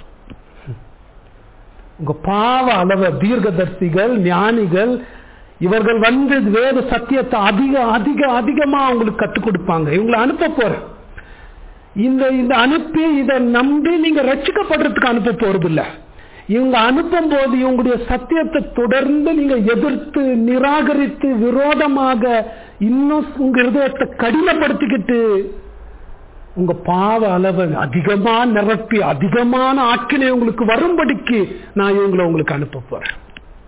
Speaker 2: உங்க பாவ அளவை தீர்க்கதர்சிகள் ஞானிகள் இவர்கள் வந்து வேத சத்தியத்தை அதிக அதிக அதிகமா அவங்களுக்கு கற்றுக் கொடுப்பாங்க இவங்களை அனுப்ப போறேன் இந்த இந்த அனுப்பி இதை நம்பி நீங்க ரட்சிக்கப்படுறதுக்கு அனுப்ப போறது இல்ல இவங்க அனுப்பும் போது இவங்களுடைய சத்தியத்தை தொடர்ந்து நீங்க எதிர்த்து நிராகரித்து விரோதமாக இன்னும் உங்க இருதயத்தை கடினப்படுத்திக்கிட்டு உங்க பாவ அளவை அதிகமா நிரப்பி அதிகமான ஆட்களை உங்களுக்கு வரும்படிக்கு நான் இவங்களை உங்களுக்கு அனுப்ப போறேன்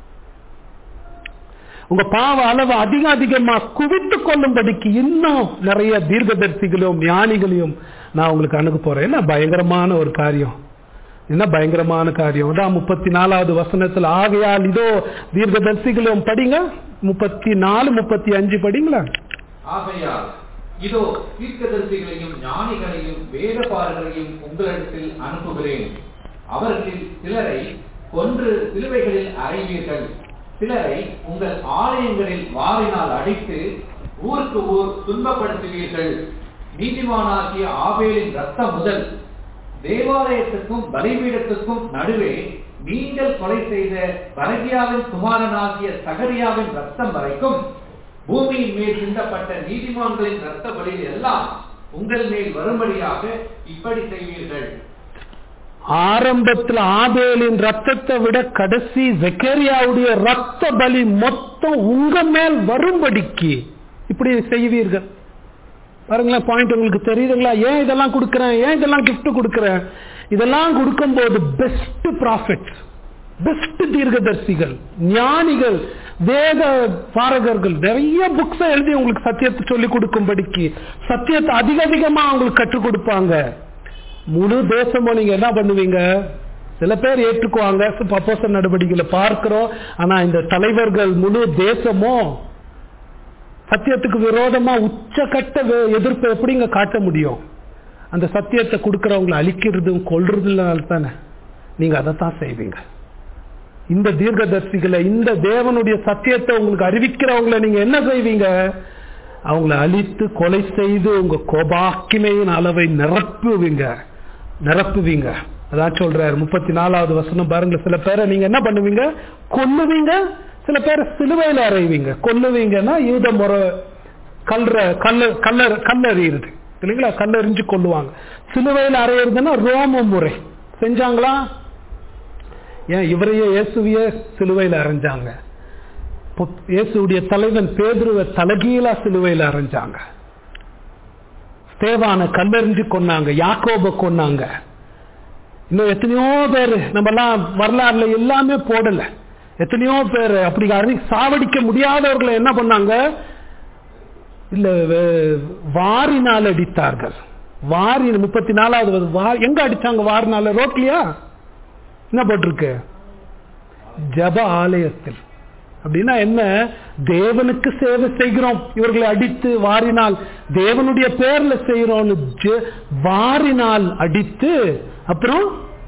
Speaker 2: உங்க பாவ அளவு அதிக அதிகமா குவித்து கொள்ளும்படிக்கு இன்னும் நிறைய தீர்க்கதரிசிகளையும் ஞானிகளையும் நான் உங்களுக்கு அணுக போறேன் என்ன பயங்கரமான ஒரு காரியம் என்ன பயங்கரமான காரியம் அதான் முப்பத்தி நாலாவது வசனத்துல ஆகையால் இதோ தீர்க்கதரிசிகளும் படிங்க முப்பத்தி நாலு முப்பத்தி அஞ்சு படிங்களா
Speaker 3: ஆகையால் இதோ தீர்க்கதரிசிகளையும் ஞானிகளையும் வேதபாரர்களையும் உங்களிடத்தில் அனுப்புகிறேன் அவர்களில் சிலரை கொன்று சிலுவைகளில் அறைவீர்கள் சிலரை உங்கள் ஆலயங்களில் வாரினால் அடித்து ஊருக்கு ஊர் துன்பப்படுத்துவீர்கள் நீதிமானாகிய ஆபேலின் ரத்தம் முதல் தேவாலயத்துக்கும் பலிபீடத்துக்கும் நடுவே நீங்கள் கொலை செய்த பரகியாவின் குமாரனாகிய சகரியாவின் ரத்தம் வரைக்கும் பூமியின் மேல் சிந்தப்பட்ட நீதிமான்களின் ரத்த பலியில் எல்லாம் உங்கள் மேல் வரும்படியாக இப்படி செய்வீர்கள்
Speaker 2: ஆரம்பத்தில் ஆபேலின் ரத்தத்தை விட கடைசி ஜெக்கரியாவுடைய ரத்த பலி மொத்தம் உங்க மேல் வரும்படிக்கு இப்படி செய்வீர்கள் பாருங்களேன் பாயிண்ட் உங்களுக்கு தெரியுதுங்களா ஏன் இதெல்லாம் கொடுக்கிறேன் ஏன் இதெல்லாம் கிஃப்ட் கொடுக்கிறேன் இதெல்லாம் கொடுக்கும்போது பெஸ்ட் ப்ராஃபிட் பெஸ்ட் தீர்க்கதர்சிகள் ஞானிகள் வேத பாரகர்கள் நிறைய புக்ஸ் எழுதி உங்களுக்கு சத்தியத்தை சொல்லி கொடுக்கும்படிக்கு சத்தியத்தை அதிக அதிகமா அவங்களுக்கு கற்றுக் கொடுப்பாங்க முழு தேசமும் நீங்க என்ன பண்ணுவீங்க சில பேர் ஏற்றுக்குவாங்க அப்போஸ்தலர் நடவடிக்கைகளை பார்க்கிறோம் ஆனா இந்த தலைவர்கள் முழு தேசமும் சத்தியத்துக்கு விரோதமா உச்சக்கட்ட வே- எதிர்ப்பை எப்படிங்க காட்ட முடியும் அந்த சத்தியத்தை கொடுக்கறவங்களை அழிக்கிறதும் கொல்றதுனால தானே நீங்க அதைத்தான் செய்வீங்க இந்த தீர்க்கதர்சிகளை இந்த தேவனுடைய சத்தியத்தை உங்களுக்கு அறிவிக்கிறவங்களை நீங்க என்ன செய்வீங்க அவங்கள அழித்து கொலை செய்து உங்க கோபாக்கினையின் அளவை நிரப்புவீங்க நிரப்புவீங்க அதான் சொல்றாரு முப்பத்தி நாலாவது வசனம் பாருங்க சில பேரை நீங்க என்ன பண்ணுவீங்க கொல்லுவீங்க சில பேரை சிலுவையில் அறைவீங்க கொல்லுவீங்கன்னா யூத முறை கல்ற கல்ல கல்ல கல்லறியுறது இல்லைங்களா கல்லறிஞ்சு கொல்லுவாங்க சிலுவையில் அறையிறதுன்னா ரோம முறை செஞ்சாங்களா ஏன் இவரையே இயேசுவையே சிலுவையில் அரைஞ்சாங்க பொ- இயேசுடைய தலைவன் பேதுருவை தலகீழா சிலுவையில் அரைஞ்சாங்க ஸ்தேவான கல்லறிஞ்சு கொன்னாங்க யாக்கோப கொன்னாங்க இன்னும் எத்தனையோ பேர் நம்ம எல்லாம் வரலாறுல எல்லாமே போடல எத்தனையோ பேர் அப்படி அறி சாவடிக்க முடியாதவர்களை என்ன பண்ணாங்க இல்ல வே- வாரினால் அடித்தார்கள் வாரி முப்பத்தி நாலாவது வார் எங்க அடிச்சாங்க வாரினால ரோட்லயா என்ன போட்டிருக்கு ஜப ஆலயத்தில் அப்படின்னா என்ன தேவனுக்கு சேவை செய்கிறோம் இவர்களை அடித்து வாரினால் தேவனுடைய பேர்ல செய்யறோம்னு ஜெ- வாரினால் அடித்து அப்புறம்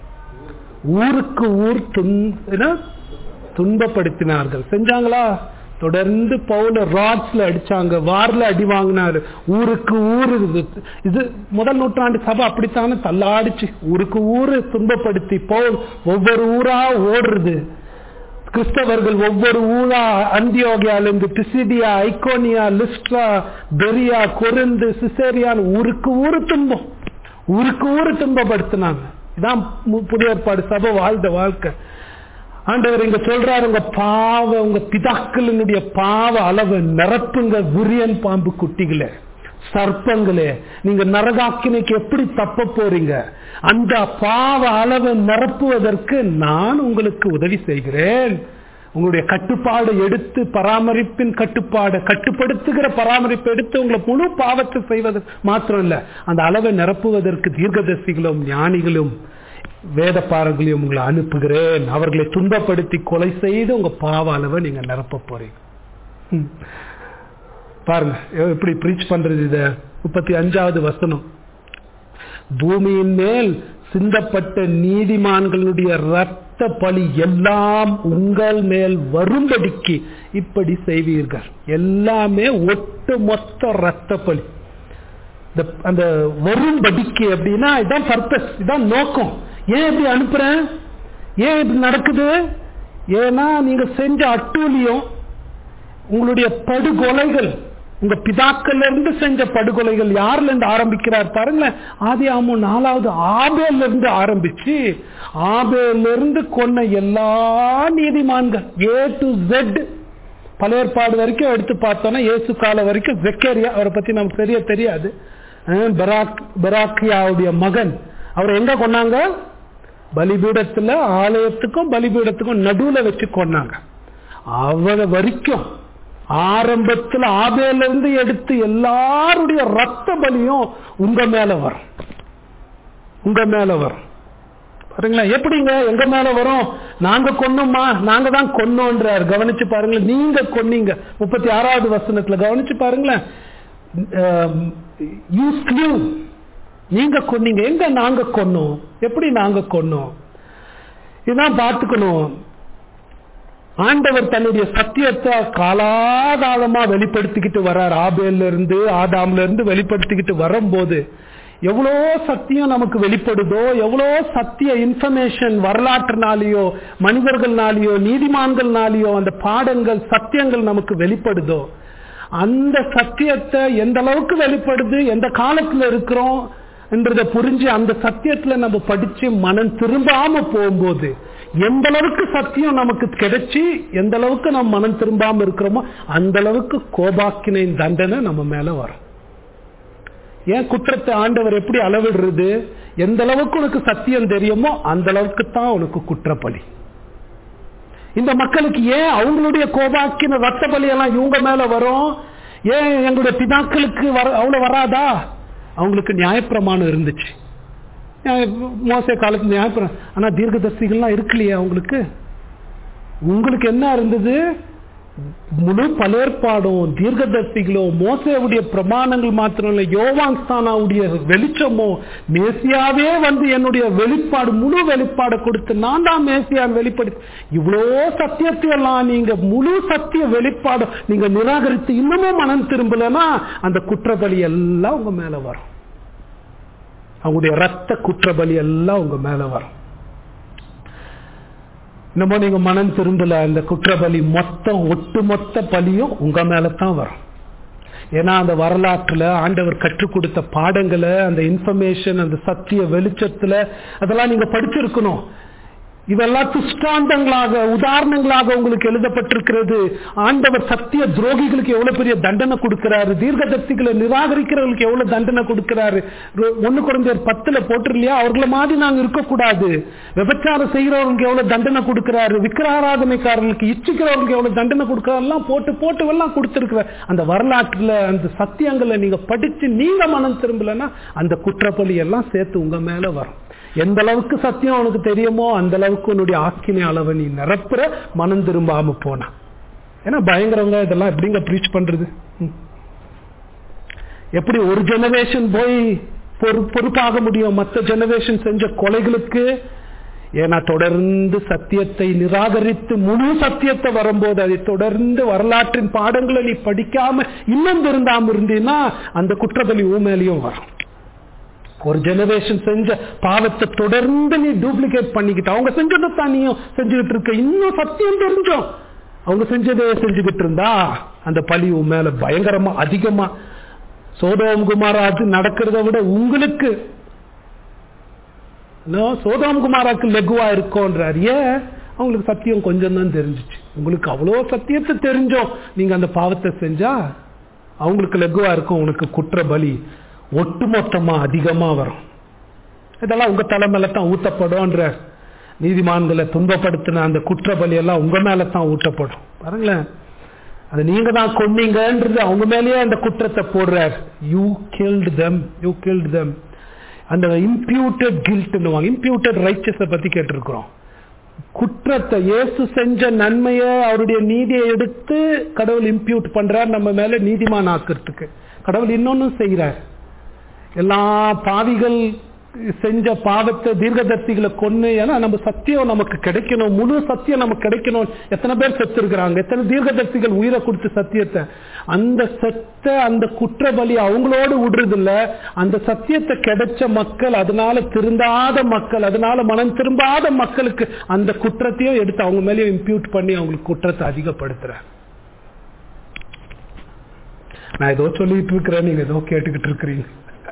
Speaker 2: ஊருக்கு ஊர் துன் என்ன? துன்பப்படுத்தினார்கள் செஞ்சாங்களா தொடர்ந்து பவுல ராட்ஸ்ல அடிச்சாங்க வார்ல அடி வாங்கினாரு ஊருக்கு ஊரு இது இது முதல் நூற்றாண்டு சபை அப்படித்தானே தள்ளாடிச்சு ஊருக்கு ஊரு துன்பப்படுத்தி பவுல் ஒவ்வொரு ஊரா ஓடுறது கிறிஸ்தவர்கள் ஒவ்வொரு ஊரா அந்தியோகியாலிருந்து பிசிடியா ஐகோனியா லிஸ்ட்ரா பெரியா கொருந்து சிசேரியான் ஊருக்கு ஊரு துன்பம் ஊருக்கு ஊரு துன்பப்படுத்தினாங்க இதான் மு- புதிய ஏற்பாடு சபை வாழ்ந்த வாழ்க்கை ஆண்டவர் இங்க சொல்றாரு உங்க பாவ உங்க பிதாக்களினுடைய பாவ அளவு நிரப்புங்க விரியன் பாம்பு குட்டிகளே சர்ப்பங்களே நீங்க நரகாக்கினைக்கு எப்படி தப்ப போறீங்க அந்த பாவ அளவை நிரப்புவதற்கு நான் உங்களுக்கு உதவி செய்கிறேன் உங்களுடைய கட்டுப்பாடு எடுத்து பராமரிப்பின் கட்டுப்பாடு கட்டுப்படுத்துகிற பராமரிப்பு எடுத்து உங்களை முழு பாவத்தை செய்வது மாத்திரம் இல்ல அந்த அளவை நிரப்புவதற்கு தீர்க்கதரிசிகளும் ஞானிகளும் வேதப்பாரங்களையும் உங்களை அனுப்புகிறேன் அவர்களை துன்பப்படுத்தி கொலை செய்து உங்க பாவ அளவை நீங்க நிரப்ப போறீங்க ம். பாருங்க எப்படி ப்ரீச் பண்றது இத முப்பத்தி அஞ்சாவது வசனம் பூமியின் மேல் சிந்தப்பட்ட நீதிமான்களுடைய ரத்த பலி எல்லாம் உங்கள் மேல் வரும்படிக்கு இப்படி செய்வீர்கள் எல்லாமே ஒட்டு மொத்த ரத்த பலி இந்த- அந்த வரும்படிக்கு அப்படின்னா இதான் பர்பஸ் இதான் நோக்கம் ஏன் இப்படி அனுப்புறேன் ஏன் இப்படி நடக்குது ஏன்னா நீங்க செஞ்ச அட்டூழியம் உங்களுடைய படுகொலைகள் உங்க பிதாக்கள்ல இருந்து செஞ்ச படுகொலைகள் யாருல இருந்து ஆரம்பிக்கிறார் பாருங்களேன் ஆதி ஆமு நாலாவது ஆபேல்ல இருந்து ஆரம்பிச்சு ஆபேல்ல இருந்து கொன்ன எல்லா நீதிமான்கள் ஏ டு ஜெட் பழைய ஏற்பாடு வரைக்கும் எடுத்து பார்த்தோம்னா இயேசு காலம் வரைக்கும் ஜெக்கேரியா அவரை பத்தி நமக்கு தெரிய தெரியாது அஹ் பெராக் பெராக்கியாவுடைய மகன் அவர் எங்க கொன்னாங்க பலிபீடத்துல ஆலயத்துக்கும் பலிபீடத்துக்கும் நடுவுல வச்சு கொன்னாங்க அவரை வரைக்கும் ஆரம்பத்துல ஆபேல இருந்து எடுத்து எல்லாருடைய ரத்த பலியும் உங்க மேல வரும் உங்க மேல வரும் பாருங்களா எப்படிங்க எங்க மேல வரும் நாங்க கொன்னோமா நாங்க தான் கொன்னோன்றார் கவனிச்சு பாருங்களேன் நீங்க கொன்னீங்க முப்பத்தி ஆறாவது வசனத்துல கவனிச்சு பாருங்களேன் யூ ஸ்லீவ் நீங்க கொன்னீங்க எங்க நாங்க கொன்னோம் எப்படி நாங்க கொன்னோம் இதான் பார்த்துக்கணும் ஆண்டவர் தன்னுடைய சத்தியத்தை காலாகாலமா வெளிப்படுத்திக்கிட்டு வர்றார் ஆபேல்ல இருந்து ஆதாம்ல இருந்து வெளிப்படுத்திக்கிட்டு வரும்போது எவ்வளோ சத்தியம் நமக்கு வெளிப்படுதோ எவ்வளோ சத்திய இன்ஃபர்மேஷன் வரலாற்றுனாலேயோ மனிதர்கள்னாலேயோ நீதிமான்கள்னாலேயோ அந்த பாடங்கள் சத்தியங்கள் நமக்கு வெளிப்படுதோ அந்த சத்தியத்தை எந்த அளவுக்கு வெளிப்படுது எந்த காலத்துல இருக்கிறோம் என்றதை புரிஞ்சு அந்த சத்தியத்துல நம்ம படிச்சு மனம் திரும்பாம போகும்போது எந்த அளவுக்கு சத்தியம் நமக்கு கிடைச்சி எந்த அளவுக்கு நம்ம மனம் திரும்பாம இருக்கிறோமோ அந்த அளவுக்கு கோபாக்கினை தண்டனை நம்ம மேல வரும் ஏன் குற்றத்தை ஆண்டவர் எப்படி அளவிடுறது எந்த அளவுக்கு உனக்கு சத்தியம் தெரியுமோ அந்த அளவுக்கு தான் உனக்கு குற்றப்படி இந்த மக்களுக்கு ஏன் அவங்களுடைய கோபாக்கின ரத்த பலியெல்லாம் இவங்க மேல வரும் ஏன் எங்களுடைய பிதாக்களுக்கு வர அவ்வளவு வராதா அவங்களுக்கு நியாயப்பிரமாணம் இருந்துச்சு நியாய- மோசே காலத்து நியாயப்பிரமாணம் ஆனா தீர்க்கதர்சிகள்லாம் இருக்குல்லையே அவங்களுக்கு உங்களுக்கு என்ன இருந்தது முழு பலேற்பாடும் தீர்க்கதர்சிகளும் மோசேவுடைய பிரமாணங்கள் மாத்திரம் இல்லை யோவான்ஸ்தானாவுடைய வெளிச்சமோ மேசியாவே வந்து என்னுடைய வெளிப்பாடு முழு வெளிப்பாடை கொடுத்து நான் தான் மேசியான் வெளிப்படு இவ்வளோ சத்தியத்தை எல்லாம் நீங்க முழு சத்திய வெளிப்பாடு நீங்க நிராகரித்து இன்னமும் மனம் திரும்பலன்னா அந்த குற்றபலி எல்லாம் உங்க மேல வரும் அவங்களுடைய ரத்த குற்றபலி எல்லாம் உங்க மேல வரும் இன்னமும் நீங்க மனம் திரும்பல அந்த குற்றபலி மொத்தம் ஒட்டுமொத்த பலியும் உங்க மேல தான் வரும் ஏன்னா அந்த வரலாற்றுல ஆண்டவர் கற்றுக் கொடுத்த பாடங்களை அந்த இன்ஃபர்மேஷன் அந்த சத்திய வெளிச்சத்துல அதெல்லாம் நீங்க படிச்சிருக்கணும் இதெல்லாம் துஷ்டாந்தங்களாக உதாரணங்களாக உங்களுக்கு எழுதப்பட்டிருக்கிறது ஆண்டவர் சத்திய துரோகிகளுக்கு எவ்வளவு பெரிய தண்டனை கொடுக்கிறாரு தீர்க்கதர்சிகளை நிராகரிக்கிறவர்களுக்கு எவ்வளவு தண்டனை கொடுக்கிறாரு ரொ- ஒண்ணு குறைஞ்ச பத்துல போட்டிருலையா அவர்கள மாதிரி நாங்க இருக்கக்கூடாது விபச்சாரம் செய்கிறவர்களுக்கு எவ்வளவு தண்டனை கொடுக்கிறாரு விக்கிரகாராதனைக்காரர்களுக்கு இச்சிக்கிறவர்களுக்கு எவ்வளவு தண்டனை கொடுக்கிறாரெல்லாம் போட்டு போட்டு எல்லாம் கொடுத்திருக்கிற அந்த வரலாற்றுல அந்த சத்தியங்களை நீங்க படிச்சு நீங்க மனம் திரும்பலன்னா அந்த குற்றப்பலி எல்லாம் சேர்த்து உங்க மேல வரும் எந்த அளவுக்கு சத்தியம் உனக்கு தெரியுமோ அந்த அளவுக்கு உன்னுடைய ஆக்கினை அளவை நீ நிரப்புற மனம் திரும்பாம போனா ஏன்னா பயங்கரவங்க இதெல்லாம் எப்படிங்க ப்ரீச் பண்றது ம். எப்படி ஒரு ஜெனரேஷன் போய் பொறு பொறுப்பாக முடியும் மற்ற ஜெனரேஷன் செஞ்ச கொலைகளுக்கு ஏன்னா தொடர்ந்து சத்தியத்தை நிராகரித்து முழு சத்தியத்தை வரும்போது அதை தொடர்ந்து வரலாற்றின் பாடங்களை நீ படிக்காம இன்னும் திருந்தாம இருந்தீன்னா அந்த குற்றபலி உன் மேலேயும் வரும் ஒரு ஜெனரேஷன் செஞ்ச பாவத்தை தொடர்ந்து நீ டூப்ளிகேட் பண்ணிக்கிட்ட அவங்க செஞ்சதை தான் நீயும் செஞ்சுக்கிட்டு இருக்க இன்னும் சத்தியம் தெரிஞ்சோம் அவங்க செஞ்சதே செஞ்சுக்கிட்டு இருந்தா அந்த பழி உன் மேல பயங்கரமா அதிகமா சோதோம் குமாராஜ் நடக்கிறத விட உங்களுக்கு இன்னும் சோதோம் குமாராக்கு லெகுவா இருக்கோன்றார் ஏன் அவங்களுக்கு சத்தியம் கொஞ்சம் தான் தெரிஞ்சிச்சு உங்களுக்கு அவ்வளோ சத்தியத்தை தெரிஞ்சோம் நீங்க அந்த பாவத்தை செஞ்சா அவங்களுக்கு லெகுவா இருக்கும் உனக்கு குற்ற பலி ஒட்டுமொத்தமா அதிகமா வரும் இதெல்லாம் உங்க தலை மேல தான் ஊத்தப்படும்ன்ற நீதிமான்களை துன்பப்படுத்தின அந்த குற்ற பலி எல்லாம் உங்க மேல தான் ஊட்டப்படும் பாருங்களேன் அது நீங்க தான் கொன்னீங்கன்றது அவங்க மேலேயே அந்த குற்றத்தை போடுறார் you guilt them you guilt them அந்த இம்ப்யூட்டட் கில்ட்னுவாங்க இம்ப்யூட்டட் ரைச்சஸை பத்தி கேட்டிருக்கிறோம் குற்றத்தை இயேசு செஞ்ச நன்மையை அவருடைய நீதியை எடுத்து கடவுள் இம்ப்யூட் பண்றார் நம்ம மேல நீதிமான் ஆக்கிறதுக்கு கடவுள் இன்னொன்னும் செய்கிறார் எல்லா பாவிகள் செஞ்ச பாவத்தை தீர்க்கதர்சிகளை கொன்னு ஏன்னா நம்ம சத்தியம் நமக்கு கிடைக்கணும் முழு சத்தியம் நமக்கு கிடைக்கணும் எத்தனை பேர் செத்து இருக்கிறாங்க எத்தனை தீர்க்கதர்சிகள் உயிரை கொடுத்து சத்தியத்தை அந்த செத்த அந்த குற்றபலி அவங்களோடு விடுறது இல்ல அந்த சத்தியத்தை கிடைச்ச மக்கள் அதனால திருந்தாத மக்கள் அதனால மனம் திரும்பாத மக்களுக்கு அந்த குற்றத்தையும் எடுத்து அவங்க மேலேயும் இம்ப்யூட் பண்ணி அவங்களுக்கு குற்றத்தை அதிகப்படுத்துறேன் நான் ஏதோ சொல்லிட்டு இருக்கிறேன் நீங்க ஏதோ கேட்டுக்கிட்டு இருக்கிறீங்க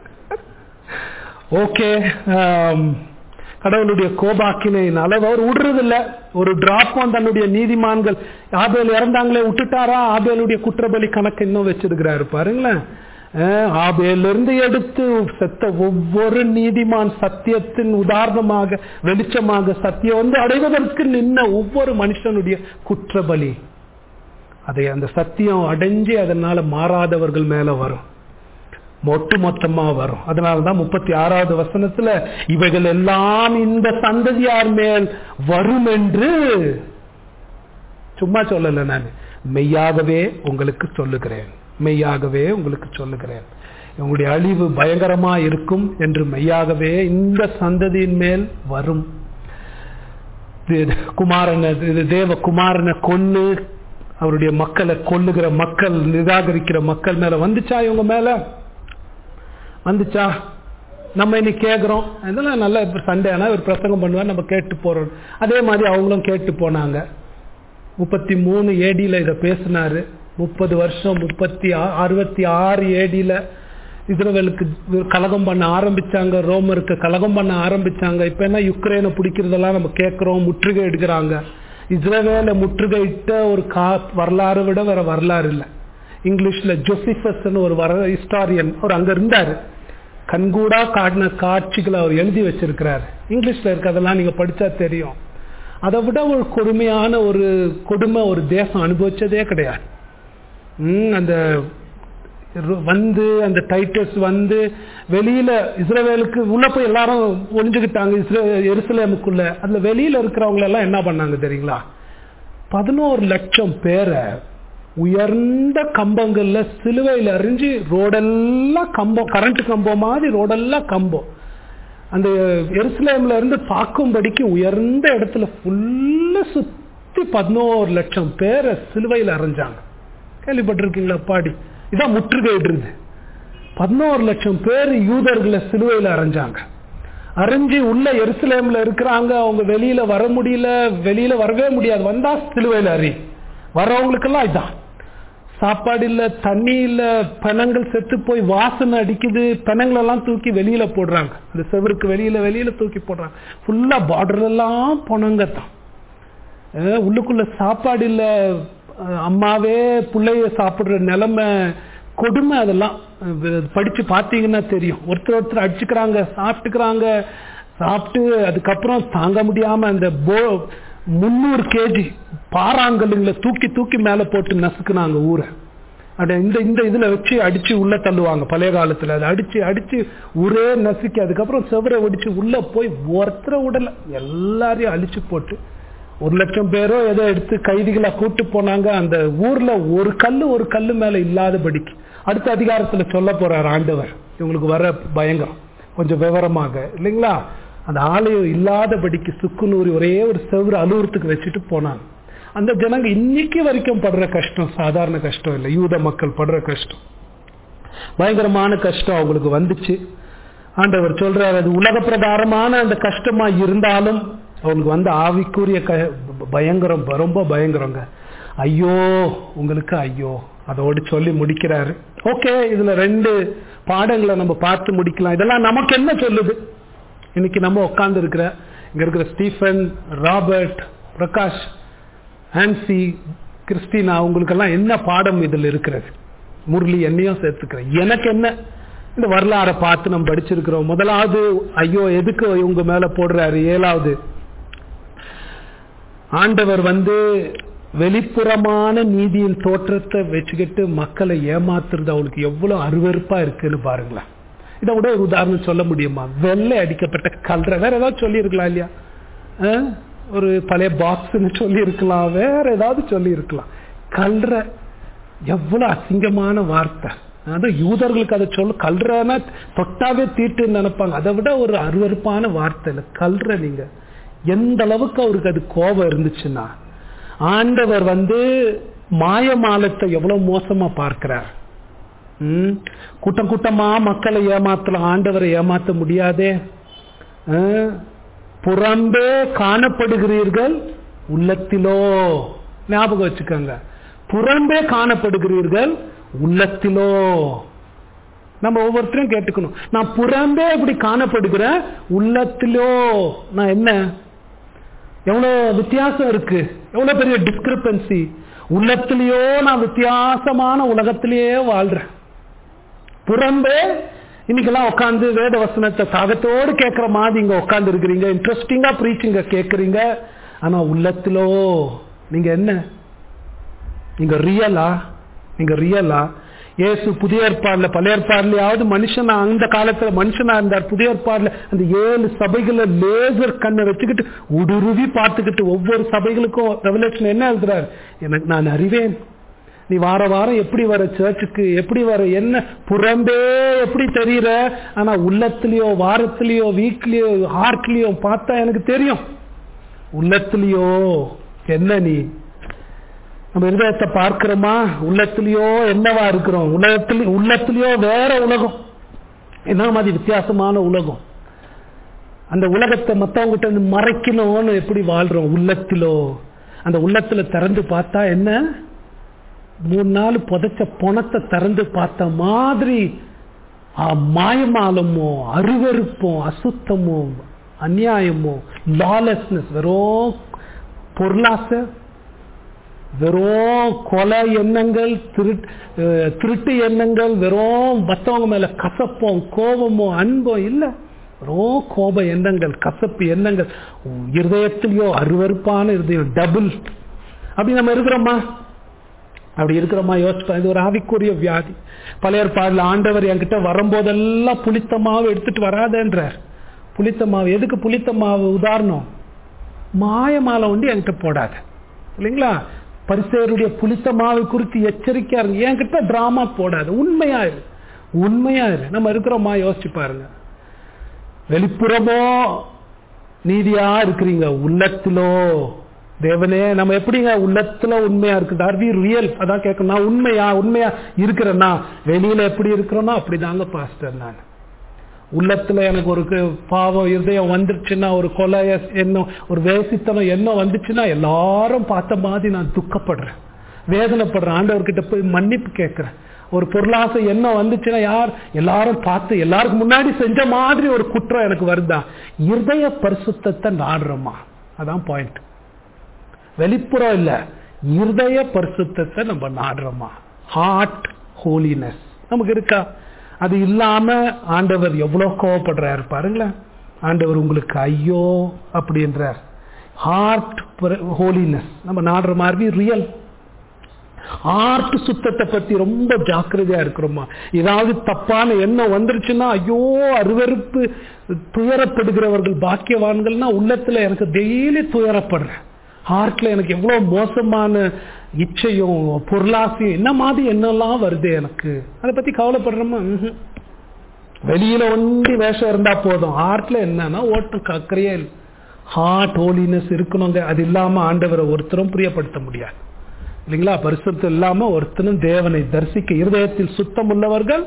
Speaker 2: ஓகே கடவுளுடைய கோபாக்கினையின் அளவு அவர் விடுறதில்ல ஒரு டிராப்பும் தன்னுடைய நீதிமான்கள் ஆபேல் இறந்தாங்களே விட்டுட்டாரா ஆபேலுடைய குற்றபலி கணக்கு இன்னும் வச்சிருக்கிறாரு பாருங்களேன் அஹ், ஆபேலிருந்து எடுத்து செத்த ஒவ்வொரு நீதிமான் சத்தியத்தின் உதாரணமாக வெளிச்சமாக சத்தியம் வந்து அடைவதற்கு நின்ன ஒவ்வொரு மனுஷனுடைய குற்றபலி அதை அந்த சத்தியம் அடைஞ்சு அதனால மாறாதவர்கள் மேல வரும் ஒட்டு மொத்தமா வரும் அதனாலதான் முப்பத்தி ஆறாவது வசனத்துல இவைகள் எல்லாம் இந்த சந்ததியார் மேல் வரும் என்று சும்மா சொல்லல நான் மெய்யாகவே உங்களுக்கு சொல்லுகிறேன் மெய்யாகவே உங்களுக்கு சொல்லுகிறேன் உங்களுடைய அழிவு பயங்கரமா இருக்கும் என்று மெய்யாகவே இந்த சந்ததியின் மேல் வரும் இது குமாரனை இது தேவ குமாரனை கொன்னு அவருடைய மக்களை கொல்லுகிற மக்கள் நிராகரிக்கிற மக்கள் மேல வந்துச்சா இவங்க மேல வந்துச்சா நம்ம இன்னைக்கு கேட்குறோம் இதெல்லாம் நல்லா இப்போ சண்டே ஆனால் ஒரு பிரசங்கம் பண்ணுவார் நம்ம கேட்டு போறோம் அதே மாதிரி அவங்களும் கேட்டு போனாங்க முப்பத்தி மூணு ஏடியில் இதை பேசினாரு முப்பது வருஷம் முப்பத்தி ஆ- அறுபத்தி ஆறு ஏடியில் இஸ்ரவேலுக்கு கலகம் பண்ண ஆரம்பிச்சாங்க ரோமருக்கு கலகம் பண்ண ஆரம்பிச்சாங்க இப்ப என்ன யுக்ரைனை பிடிக்கிறதெல்லாம் நம்ம கேட்கிறோம் முற்றுகை எடுக்கிறாங்க இஸ்ரவேலை முற்றுகையிட்ட ஒரு கா வரலாறு விட வேற வரலாறு இல்லை இங்கிலீஷ்ல ஜோசிஃபஸ்ன்னு ஒரு வர ஹிஸ்டாரியன் அவர் அங்க இருந்தாரு கண்கூடா காட்டின காட்சிகளை அவர் எழுதி வச்சிருக்கிறார் இங்கிலீஷ்ல இருக்கதெல்லாம் நீங்க படிச்சா தெரியும் அதை விட ஒரு கொடுமையான ஒரு கொடுமை ஒரு தேசம் அனுபவிச்சதே கிடையாது ம், அந்த ரு- வந்து அந்த டைட்டஸ் வந்து வெளியில இஸ்ரவேலுக்கு உள்ள போய் எல்லாரும் ஒளிஞ்சுக்கிட்டாங்க இஸ்ரே எருசலேமுக்குள்ள அதுல வெளியில இருக்கிறவங்க எல்லாம் என்ன பண்ணாங்க தெரியுங்களா பதினோரு லட்சம் பேரை உயர்ந்த கம்பங்கள்ல சிலுவையில் அறிஞ்சு ரோடெல்லாம் கம்பம் கரண்ட் கம்பம் மாதிரி ரோடெல்லாம் கம்பம் அந்த எருசலேம்ல இருந்து பார்க்கும்படிக்கு உயர்ந்த இடத்துல ஃபுல்லா சுத்தி பதினோரு லட்சம் பேரை சிலுவையில் அரைஞ்சாங்க கேள்விப்பட்டிருக்கீங்களா பாடி இதான் முற்றுகையிடுறது பதினோரு லட்சம் பேர் யூதர்களை சிலுவையில் அரைஞ்சாங்க அரைஞ்சு உள்ள எருசலேம்ல இருக்கிறாங்க அவங்க வெளியில வர முடியல வெளியில வரவே முடியாது வந்தா சிலுவையில் அறி வர்றவங்களுக்கெல்லாம் இதான் சாப்பாடு இல்ல தண்ணி இல்ல பணங்கள் செத்து போய் வாசனை அடிக்குது பணங்கள் எல்லாம் தூக்கி வெளியில போடுறாங்க அந்த செவருக்கு வெளியில வெளியில தூக்கி போடுறாங்க ஃபுல்லா பார்டர் எல்லாம் பணங்க தான் அஹ் உள்ளுக்குள்ள சாப்பாடு இல்ல அஹ் அம்மாவே பிள்ளைய சாப்பிடுற நிலைமை கொடுமை அதெல்லாம் அஹ் படிச்சு பார்த்தீங்கன்னா தெரியும் ஒருத்தர் ஒருத்தர் அடிச்சுக்கிறாங்க சாப்பிட்டுக்கிறாங்க சாப்பிட்டு அதுக்கப்புறம் தாங்க முடியாம அந்த போ முந்நூறு கேஜி பாறாங்கல்லுங்களை தூக்கி தூக்கி மேல போட்டு நசுக்குனாங்க ஊரை அட இந்த இந்த இதுல வச்சு அடிச்சு உள்ள தள்ளுவாங்க பழைய காலத்துல அதை அடிச்சு அடிச்சு ஊரே நசுக்கி அதுக்கப்புறம் செவரை ஒடிச்சு உள்ள போய் ஒருத்தரை உடல எல்லாரையும் அழிச்சு போட்டு ஒரு லட்சம் பேரோ ஏதோ எடுத்து கைதிகளா கூட்டு போனாங்க அந்த ஊர்ல ஒரு கல்லு ஒரு கல்லு மேல இல்லாதபடிக்கு அடுத்த அதிகாரத்துல சொல்ல போறார் ஆண்டவர் இவங்களுக்கு வர பயங்கரம் கொஞ்சம் விவரமாக இல்லைங்களா அந்த ஆலயம் இல்லாதபடிக்கு சுக்குநூறி ஒரே ஒரு செவ்வறு அலுவலத்துக்கு வச்சுட்டு போனாங்க அந்த ஜனங்க இன்னைக்கு வரைக்கும் படுற கஷ்டம் சாதாரண கஷ்டம் இல்லை யூத மக்கள் படுற கஷ்டம் பயங்கரமான கஷ்டம் அவங்களுக்கு வந்துச்சு ஆண்டவர் சொல்றாரு அது உலக பிரகாரமான அந்த கஷ்டமா இருந்தாலும் அவங்களுக்கு வந்து ஆவிக்குரிய க பயங்கரம் ரொம்ப பயங்கரங்க ஐயோ உங்களுக்கு ஐயோ அதோடு சொல்லி முடிக்கிறாரு ஓகே இதுல ரெண்டு பாடங்களை நம்ம பார்த்து முடிக்கலாம் இதெல்லாம் நமக்கு என்ன சொல்லுது இன்னைக்கு நம்ம உட்கார்ந்து இருக்கிற இங்க இருக்கிற Stephen Robert Prakash Ancy Christina உங்களுக்கெல்லாம் என்ன பாடம் இதில் இருக்கிறது முரளி என்னையும் சேர்த்துக்கிறேன் எனக்கு என்ன இந்த வரலாறை பார்த்து நம்ம படிச்சிருக்கிறோம் முதலாவது ஐயோ எதுக்கு இவங்க மேல போடுறாரு ஏழாவது ஆண்டவர் வந்து வெளிப்புறமான நீதியின் தோற்றத்தை வச்சுக்கிட்டு மக்களை ஏமாத்துறது அவளுக்கு எவ்வளவு அருவருப்பா இருக்குன்னு பாருங்களேன் இதை விட ஒரு உதாரணம் சொல்ல முடியுமா வெள்ளை அடிக்கப்பட்ட கல்ற வேற ஏதாவது சொல்லியிருக்கலாம் இல்லையா அஹ்? ஒரு பழைய பாக்ஸ்ன்னு சொல்லி இருக்கலாம் வேற ஏதாவது சொல்லி இருக்கலாம் கல்ற எவ்வளவு அசிங்கமான வார்த்தை அது யூதர்களுக்கு அதை சொல்ல கல்றனா தொட்டாவே தீட்டுன்னு நினைப்பாங்க அதை விட ஒரு அருவருப்பான வார்த்தை இல்லை கல்ற நீங்க எந்த அளவுக்கு அவருக்கு அது கோபம் இருந்துச்சுன்னா ஆண்டவர் வந்து மாயமாலத்தை எவ்வளவு மோசமா பார்க்கிறார் ம், கூட்டம் கூட்டமா மக்களை ஏமாத்தலாம் ஆண்டவரை ஏமாத்த முடியாதே ஆ, புறம்பே காணப்படுகிறீர்கள் உள்ளத்திலோ ஞாபகம் வச்சுக்கோங்க புறம்பே காணப்படுகிறீர்கள் உள்ளத்திலோ நம்ம ஒவ்வொருத்தரும் கேட்டுக்கணும் நான் புறம்பே இப்படி காணப்படுகிறேன் உள்ளத்திலோ நான் என்ன எவ்வளவு வித்தியாசம் இருக்கு எவ்வளவு பெரிய டிஸ்கிரிப்பன்சி உள்ளத்திலேயோ நான் வித்தியாசமான உலகத்திலேயே வாழ்றேன் புறம்பே இன்னைக்கெல்லாம் உட்காந்து வேத வசனத்தை தாகத்தோடு கேட்கிற மாதிரி இங்க உட்கார்ந்து இருக்கிறீங்க இன்ட்ரெஸ்டிங்கா ப்ரீச்சிங்க கேட்கறீங்க ஆனா உள்ளத்திலோ நீங்க என்ன நீங்க ரியலா நீங்க ரியலா இயேசு புதிய ஏற்பாடுல பழைய ஏற்பாடுலயாவது மனுஷனா அந்த காலத்துல மனுஷனா இருந்தார் புதிய ஏற்பாடுல அந்த ஏழு சபைகளை லேசர் கண்ணை வச்சுக்கிட்டு உடுருவி பார்த்துக்கிட்டு ஒவ்வொரு சபைகளுக்கும் ரெவலேஷன் என்ன எழுதுறாரு எனக்கு நான் அறிவேன் நீ வார வாரம் எப்படி வர சர்ச்சுக்கு எப்படி வர என்ன புறம்பே எப்படி தெரியற ஆனா உள்ளத்திலயோ வாரத்திலயோ வீக்லயோ ஹார்ட்லயோ பார்த்தா எனக்கு தெரியும் உள்ளத்திலயோ என்ன நீ நம்ம இருதயத்தை பார்க்கிறோமா உள்ளத்திலயோ என்னவா இருக்கிறோம் உலகத்தில உள்ளத்திலயோ வேற உலகம் என்ன மாதிரி வித்தியாசமான உலகம் அந்த உலகத்தை மத்தவங்கிட்ட இருந்து மறைக்கணும்னு எப்படி வாழ்றோம் உள்ளத்திலோ அந்த உள்ளத்துல திறந்து பார்த்தா என்ன மூணு நாள் புதைச்ச பணத்தை திறந்து பார்த்த மாதிரி ஆ, மாயமாலமோ அருவருப்போ அசுத்தமோ அநியாயமோ லாலெஸ்னஸ் வெறும் பொருளாசை வெறும் கொலை எண்ணங்கள் திருட்டு அஹ், திருட்டு எண்ணங்கள் வெறும் மற்றவங்க மேல கசப்போம் கோபமோ அன்போ இல்ல ரோ கோப எண்ணங்கள் கசப்பு எண்ணங்கள் இருதயத்திலேயோ அருவருப்பான இருதயம் டபுள் அப்படி நம்ம இருக்கிறோமா அப்படி இருக்கிறோமா யோசிப்பா இது ஒரு ஆவிக்குரிய வியாதி பழைய பாடல ஆண்டவர் என்கிட்ட வரும்போதெல்லாம் புளித்த மாவு எடுத்துட்டு வராதன்றார் புளித்த மாவு எதுக்கு புளித்த மாவு உதாரணம் மாய மாலை ஒண்டி என்கிட்ட போடாத இல்லைங்களா பரிசேருடைய புளித்த மாவு குறித்து எச்சரிக்கையா இருங்க என்கிட்ட டிராமா போடாது உண்மையா இரு உண்மையா இரு நம்ம இருக்கிறோமா யோசிச்சு பாருங்க வெளிப்புறமோ நீதியா இருக்கிறீங்க உள்ளத்திலோ தேவனே நம்ம எப்படிங்க உள்ளத்துல உண்மையா இருக்குது ஆர் வி ரியல் அதான் கேட்கணும் நான் உண்மையா உண்மையா இருக்கிறேன்னா வெளியில எப்படி இருக்கிறோன்னா அப்படிதாங்க பாஸ்டர் நான் உள்ளத்துல எனக்கு ஒரு கு- பாவம் இருதயம் வந்துருச்சுன்னா ஒரு கொலை எண்ணம் ஒரு வேசித்தனம் எண்ணம் வந்துச்சுன்னா எல்லாரும் பார்த்த மாதிரி நான் துக்கப்படுறேன் வேதனைப்படுறேன் ஆண்டவர்கிட்ட போய் மன்னிப்பு கேட்கிறேன் ஒரு பொருளாசை எண்ணம் வந்துச்சுன்னா யார் எல்லாரும் பார்த்து எல்லாருக்கும் முன்னாடி செஞ்ச மாதிரி ஒரு குற்றம் எனக்கு வருதா இருதய பரிசுத்தத்தை நாடுறோமா அதான் பாயிண்ட் வெளிப்புறம் இல்ல இருதய பரிசுத்தத்தை நம்ம நாடுறோமா ஹார்ட் ஹோலினஸ் நமக்கு இருக்கா அது இல்லாம ஆண்டவர் எவ்வளவு கோவப்படுறாரு பாருங்களேன் ஆண்டவர் உங்களுக்கு ஐயோ அப்படின்றார் ஹார்ட் ஹோலினஸ் நம்ம நாடுற மாதிரி ரியல் ஆர்ட் சுத்தத்தை பத்தி ரொம்ப ஜாக்கிரதையா இருக்கிறோமா ஏதாவது தப்பான எண்ணம் வந்துருச்சுன்னா ஐயோ அருவருப்பு துயரப்படுகிறவர்கள் பாக்கியவான்கள்னா உள்ளத்துல எனக்கு டெய்லி துயரப்படுறேன் ஹார்ட்ல எனக்கு எவ்வளவு மோசமான இச்சையும் பொருளாசையும் என்ன மாதிரி என்னெல்லாம் வருது எனக்கு அதை பத்தி கவலைப்படுறோமா ம்ஹும். வெளியில ஒண்டி வேஷம் இருந்தா போதும் ஹார்ட்ல என்னன்னா ஓட்டம் கக்கறையே இல்லை ஹார்ட் ஹோலினஸ் இருக்கணுங்க அது இல்லாம ஆண்டவரை ஒருத்தரும் பிரியப்படுத்த முடியாது இல்லைங்களா பரிசுத்தம் இல்லாம ஒருத்தனும் தேவனை தரிசிக்க இருதயத்தில் சுத்தம் உள்ளவர்கள்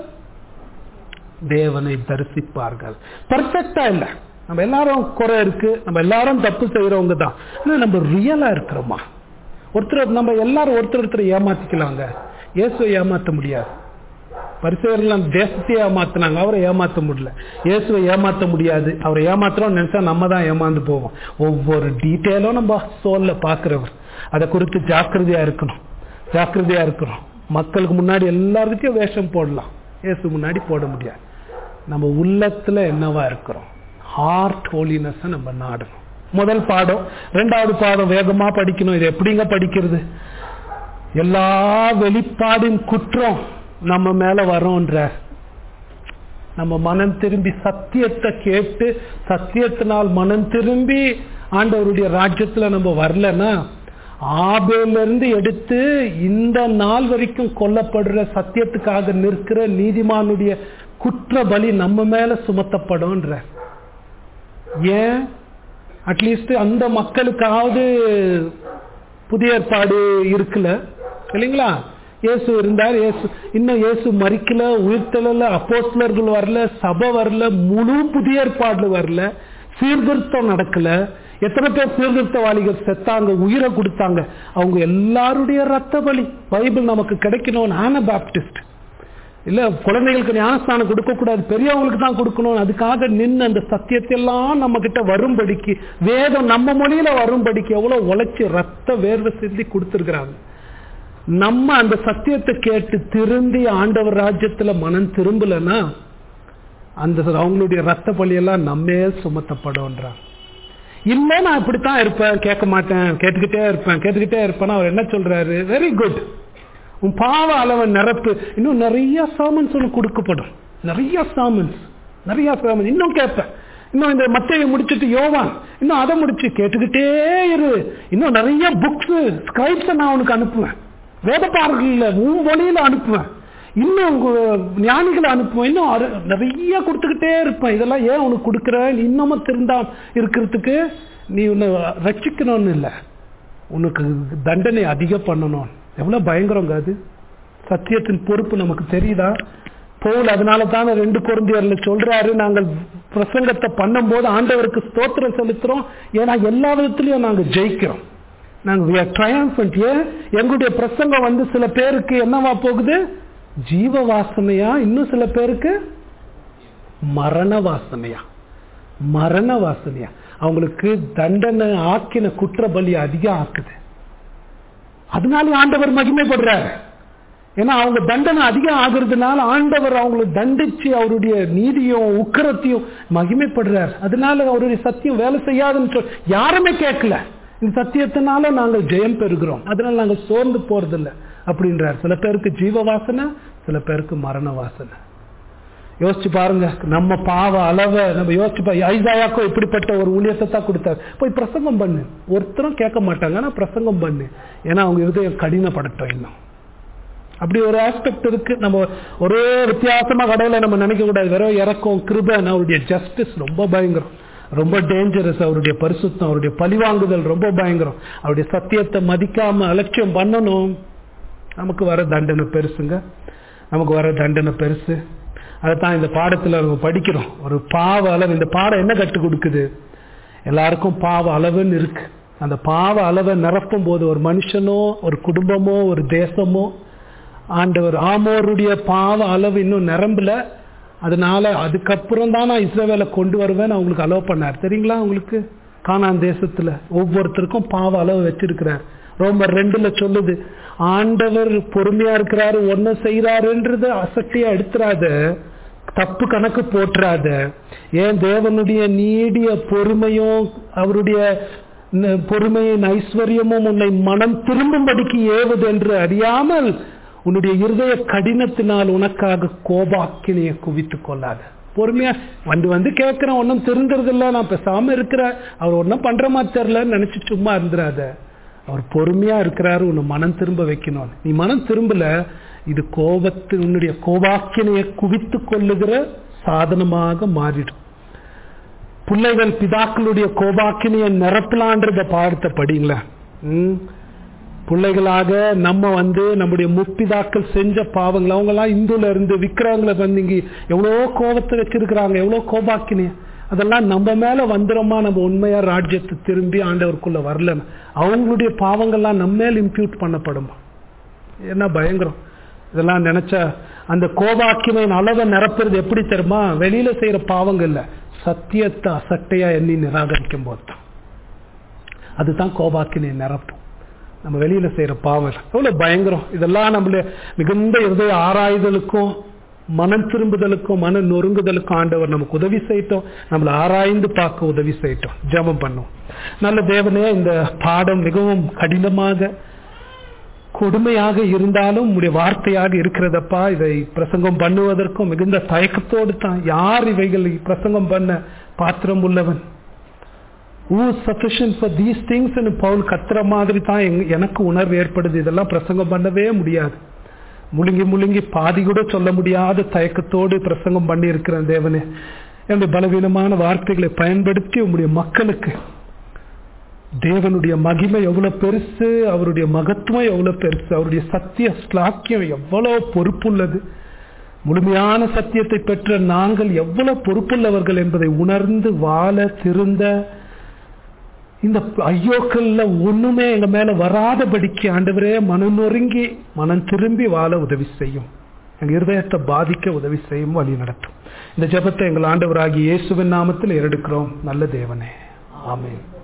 Speaker 2: தேவனை தரிசிப்பார்கள் பர்ஃபெக்டா இல்ல நம்ம எல்லாரும் குறை இருக்கு நம்ம எல்லாரும் தப்பு செய்யறவங்க தான் ஆனா நம்ம ரியலா இருக்கிறோமா ஒருத்தர் நம்ம எல்லாரும் ஒருத்தர் ஒருத்தர் ஏமாத்திக்கலாங்க இயேசுவை ஏமாத்த முடியாது பரிசெயர்கள் தேசத்தையே ஏமாத்தினாங்க அவரை ஏமாத்த முடியல இயேசுவை ஏமாத்த முடியாது அவரை ஏமாத்துறோம் நினைச்சா நம்ம தான் ஏமாந்து போவோம் ஒவ்வொரு டீட்டெயிலும் நம்ம சோல்ல பாக்குறவர் அதை குறித்து ஜாக்கிரதையா இருக்கணும் ஜாக்கிரதையா இருக்கணும் மக்களுக்கு முன்னாடி எல்லாருக்கிட்டையும் வேஷம் போடலாம் இயேசு முன்னாடி போட முடியாது நம்ம உள்ளத்துல என்னவா இருக்கிறோம் ஹார்ட் ஹோலினஸ் நம்ம நாடணும் முதல் பாடம் ரெண்டாவது பாடம் வேகமா படிக்கணும் இது எப்படிங்க படிக்கிறது எல்லா வெளிப்பாடின் குற்றம் நம்ம மேல வரோன்ற நம்ம மனம் திரும்பி சத்தியத்தை கேட்டு சத்தியத்தினால் மனம் திரும்பி ஆண்டவருடைய ராஜ்யத்துல நம்ம வரலன்னா ஆபேல இருந்து எடுத்து இந்த நாள் வரைக்கும் கொல்லப்படுற சத்தியத்துக்காக நிற்கிற நீதிமானுடைய குற்ற பலி நம்ம மேல சுமத்தப்படும்ன்ற ஏன் அட்லீஸ்ட் அந்த மக்களுக்காவது புதிய ஏற்பாடு இருக்குல்ல இல்லைங்களா இயேசு இருந்தார் இயேசு இன்னும் இயேசு மறிக்கல உயிர்த்தல அப்போஸ்லர்கள் வரல சபை வரல முழு புதிய ஏற்பாடு வரல சீர்திருத்தம் நடக்கல எத்தனை பேர் சீர்திருத்தவாளிகள் செத்தாங்க உயிரை கொடுத்தாங்க அவங்க எல்லாருடைய ரத்த பலி பைபிள் நமக்கு கிடைக்கணும் ஆன பாப்டிஸ்ட் இல்ல குழந்தைகளுக்கு ஞானஸ்தானம் கொடுக்க கூடாது பெரியவங்களுக்கு தான் கொடுக்கணும் அதுக்காக நின்று அந்த சத்தியத்தை எல்லாம் நம்ம கிட்ட வரும்படிக்கு வேதம் நம்ம மொழியில வரும்படிக்கு எவ்வளவு உழைச்சி ரத்த வேர்வை சிந்தி கொடுத்துருக்குறாங்க நம்ம அந்த சத்தியத்தை கேட்டு திருந்தி ஆண்டவர் ராஜ்யத்துல மனம் திரும்பலன்னா அந்த அவங்களுடைய ரத்த பலியெல்லாம் நம்மே சுமத்தப்படும்ன்றான் இல்ல நான் இப்படித்தான் இருப்பேன் கேட்க மாட்டேன் கேட்டுக்கிட்டே இருப்பேன் கேட்டுக்கிட்டே இருப்பேன் அவர் என்ன சொல்றாரு வெரி குட் உன் பாவ அளவன் நிரப்பு இன்னும் நிறைய சாமன்ஸ் உனக்கு கொடுக்கப்படும் நிறைய சாமன்ஸ் நிறைய சாமன்ஸ் இன்னும் கேட்பேன் இன்னும் இந்த மத்தையை முடிச்சுட்டு யோவான் இன்னும் அதை முடிச்சு கேட்டுக்கிட்டே இரு இன்னும் நிறைய புக்ஸ் ஸ்கிரைப்ஸை நான் உனக்கு அனுப்புவேன் வேதப்பாடல்கள் உன் மொழியில அனுப்புவேன் இன்னும் ஞானிகளை அனுப்புவேன் இன்னும் அரு- நிறைய கொடுத்துக்கிட்டே இருப்பேன் இதெல்லாம் ஏன் உனக்கு கொடுக்குறேன் நீ இன்னமும் திருந்தா இருக்கிறதுக்கு நீ உன்னை ரட்சிக்கணும்னு இல்லை உனக்கு தண்டனை அதிகம் பண்ணணும் எவ்வளவு பயங்கரங்க அது சத்தியத்தின் பொறுப்பு நமக்கு தெரியுதா பவுல் அதனால தானே ரெண்டு குழந்தையர்ல சொல்றாரு நாங்கள் பிரசங்கத்தை பண்ணும்போது ஆண்டவருக்கு ஸ்தோத்திரம் செலுத்துறோம் ஏன்னா எல்லா விதத்திலையும் நாங்க ஜெயிக்கிறோம் நாங்க we are triumphant. ஏன் எங்களுடைய பிரசங்கம் வந்து சில பேருக்கு என்னவா போகுது ஜீவ வாசனையா இன்னும் சில பேருக்கு மரண வாசனையா மரண வாசனையா அவங்களுக்கு தண்டனை ஆக்கின குற்ற பலி அதிகம் ஆக்குது அதனால ஆண்டவர் மகிமைப்படுறாரு ஏன்னா அவங்க தண்டனை அதிகம் ஆகுறதுனால ஆண்டவர் அவங்களை தண்டிச்சு அவருடைய நீதியும் உக்கரத்தையும் மகிமைப்படுறார் அதனால அவருடைய சத்தியம் வேலை செய்யாதுன்னு சொல் யாருமே கேட்கல இந்த சத்தியத்தினால நாங்கள் ஜெயம் பெறுகிறோம் அதனால நாங்கள் சோர்ந்து போறதில்ல அப்படின்றார் சில பேருக்கு ஜீவ வாசனை சில பேருக்கு மரண வாசனை யோசிச்சு பாருங்க நம்ம பாவ அளவை நம்ம யோசிச்சு பா ஐசாயாக்கோ இப்படிப்பட்ட ஒரு ஊழியத்தை தான் கொடுத்தாரு போய் பிரசங்கம் பண்ணு ஒருத்தரும் கேட்க மாட்டாங்க ஆனா பிரசங்கம் பண்ணு ஏன்னா அவங்க இருதயம் கடினப்படட்டும் இன்னும் அப்படி ஒரு ஆஸ்பெக்ட் இருக்கு நம்ம ஒரே வித்தியாசமா கடவுளை நம்ம நினைக்க கூடாது வெறும் இறக்கம் கிருபன் அவருடைய ஜஸ்டிஸ் ரொம்ப பயங்கரம் ரொம்ப டேஞ்சரஸ் அவருடைய பரிசுத்தம் அவருடைய பழிவாங்குதல் ரொம்ப பயங்கரம் அவருடைய சத்தியத்தை மதிக்காம அலட்சியம் பண்ணணும் நமக்கு வர தண்டனை பெருசுங்க நமக்கு வர தண்டனை பெருசு அதைத்தான் இந்த பாடத்துல நம்ம படிக்கிறோம் ஒரு பாவ அளவு இந்த பாடம் என்ன கற்றுக் கொடுக்குது எல்லாருக்கும் பாவ அளவுன்னு இருக்கு அந்த பாவ அளவை நிரப்பும் போது ஒரு மனுஷனோ ஒரு குடும்பமோ ஒரு தேசமோ ஆண்டவர் ஆமோருடைய பாவ அளவு இன்னும் நிரம்பல அதனால அதுக்கப்புறம் தான் நான் இஸ்ரேவேலை கொண்டு வருவேன் அவங்களுக்கு அலோவ் பண்ணார் தெரியுங்களா உங்களுக்கு கானான் தேசத்துல ஒவ்வொருத்தருக்கும் பாவ அளவு வச்சிருக்கிறார் ரோமர் ரெண்டுல சொல்லுது ஆண்டவர் பொறுமையா இருக்கிறாரு ஒன்ன செய்யறாருன்றது அசட்டியா எடுத்துறாத தப்பு கணக்கு போட்டுறாத ஏன் தேவனுடைய நீடிய பொறுமையும் அவருடைய ந- பொறுமையின் ஐஸ்வர்யமும் உன்னை மனம் திரும்பும்படிக்கு ஏவுது என்று அறியாமல் உன்னுடைய இருதய கடினத்தினால் உனக்காக கோபாக்கினையை குவித்துக் கொள்ளாத பொறுமையா வந்து வந்து கேட்கிறேன் ஒன்றும் தெரிஞ்சிருது இல்ல நான் பேசாம இருக்கிறேன் அவர் ஒன்றும் பண்ற மாதிரி தெரியலன்னு நினைச்சு சும்மா இருந்துராத அவர் பொறுமையா இருக்கிறாரு உன்னை மனம் திரும்ப வைக்கணும் நீ மனம் திரும்பல இது கோபத்து உன்னுடைய கோபாக்கினையை குவித்து கொள்ளுகிற சாதனமாக மாறிடும் பிள்ளைகள் பிதாக்களுடைய கோபாக்கினையை நிரப்பலான்றத பாடத்தை படிங்களேன் ம். பிள்ளைகளாக நம்ம வந்து நம்முடைய முற்பிதாக்கள் செஞ்ச பாவங்கள் அவங்க எல்லாம் இந்துல இருந்து விக்கிரகங்களை வந்து இங்க எவ்வளோ கோபத்தை வச்சிருக்கிறாங்க எவ்வளோ கோபாக்கினைய அதெல்லாம் நம்ம மேல வந்துருமா நம்ம உண்மையா ராஜ்யத்தை திரும்பி ஆண்டவருக்குள்ள வரலன்னு அவங்களுடைய பாவங்கள்லாம் நம்ம மேல இம்ப்யூட் பண்ணப்படுமா என்ன பயங்கரம் இதெல்லாம் நினைச்சா அந்த கோபாக்கினையின் அளவை நிரப்புறது எப்படி தெரியுமா வெளியில செய்யற பாவங்கள் இல்ல சத்தியத்தை அசட்டையா எண்ணி நிராகரிக்கும் போது தான் அதுதான் கோபாக்கினை நிரப்பும் நம்ம வெளியில செய்யற பாவம் எவ்வளவு பயங்கரம் இதெல்லாம் நம்மள மிகுந்த இருதய ஆராய்தலுக்கும் மனம் திரும்புதலுக்கும் மன நொறுங்குதலுக்கும் ஆண்டவர் நமக்கு உதவி செய்யட்டும் நம்மளை ஆராய்ந்து பார்க்க உதவி செய்யட்டும் ஜெபம் பண்ணும் நல்ல தேவனே இந்த பாடம் மிகவும் கடினமாக கொடுமையாக இருந்தாலும் உங்களுடைய வார்த்தையாக இருக்கிறதப்பா இதை பிரசங்கம் பண்ணுவதற்கும் மிகுந்த தயக்கத்தோடு தான் யார் இவைகளை பிரசங்கம் பண்ண பாத்திரம் உள்ளவன் ஊ sufficient for these things Paul கத்துற மாதிரி தான் எங்க- எனக்கு உணர்வு ஏற்படுது இதெல்லாம் பிரசங்கம் பண்ணவே முடியாது முழுங்கி முழுங்கி பாதி கூட சொல்ல முடியாத தயக்கத்தோடு பிரசங்கம் பண்ணி இருக்கிறேன் தேவனே என்னுடைய பலவீனமான வார்த்தைகளை பயன்படுத்தி உங்களுடைய மக்களுக்கு தேவனுடைய மகிமை எவ்வளவு பெருசு அவருடைய மகத்துவம் எவ்வளவு பெருசு அவருடைய சத்திய ஸ்லாக்கியம் எவ்வளவு பொறுப்புள்ளது முழுமையான சத்தியத்தை பெற்ற நாங்கள் எவ்வளவு பொறுப்புள்ளவர்கள் என்பதை உணர்ந்து வாழ திருந்த இந்த ஐயோக்கள்ல ஒண்ணுமே எங்க மேல வராதபடிக்கு ஆண்டவரே மனம் நொறுங்கி மனம் திரும்பி வாழ உதவி செய்யும் எங்க இருதயத்தை பாதிக்க உதவி செய்யும் வழி நடத்தும் இந்த ஜெபத்தை எங்கள் ஆண்டவராகிய இயேசுவின் நாமத்தில் ஏறெடுக்கிறோம் நல்ல தேவனே ஆமென்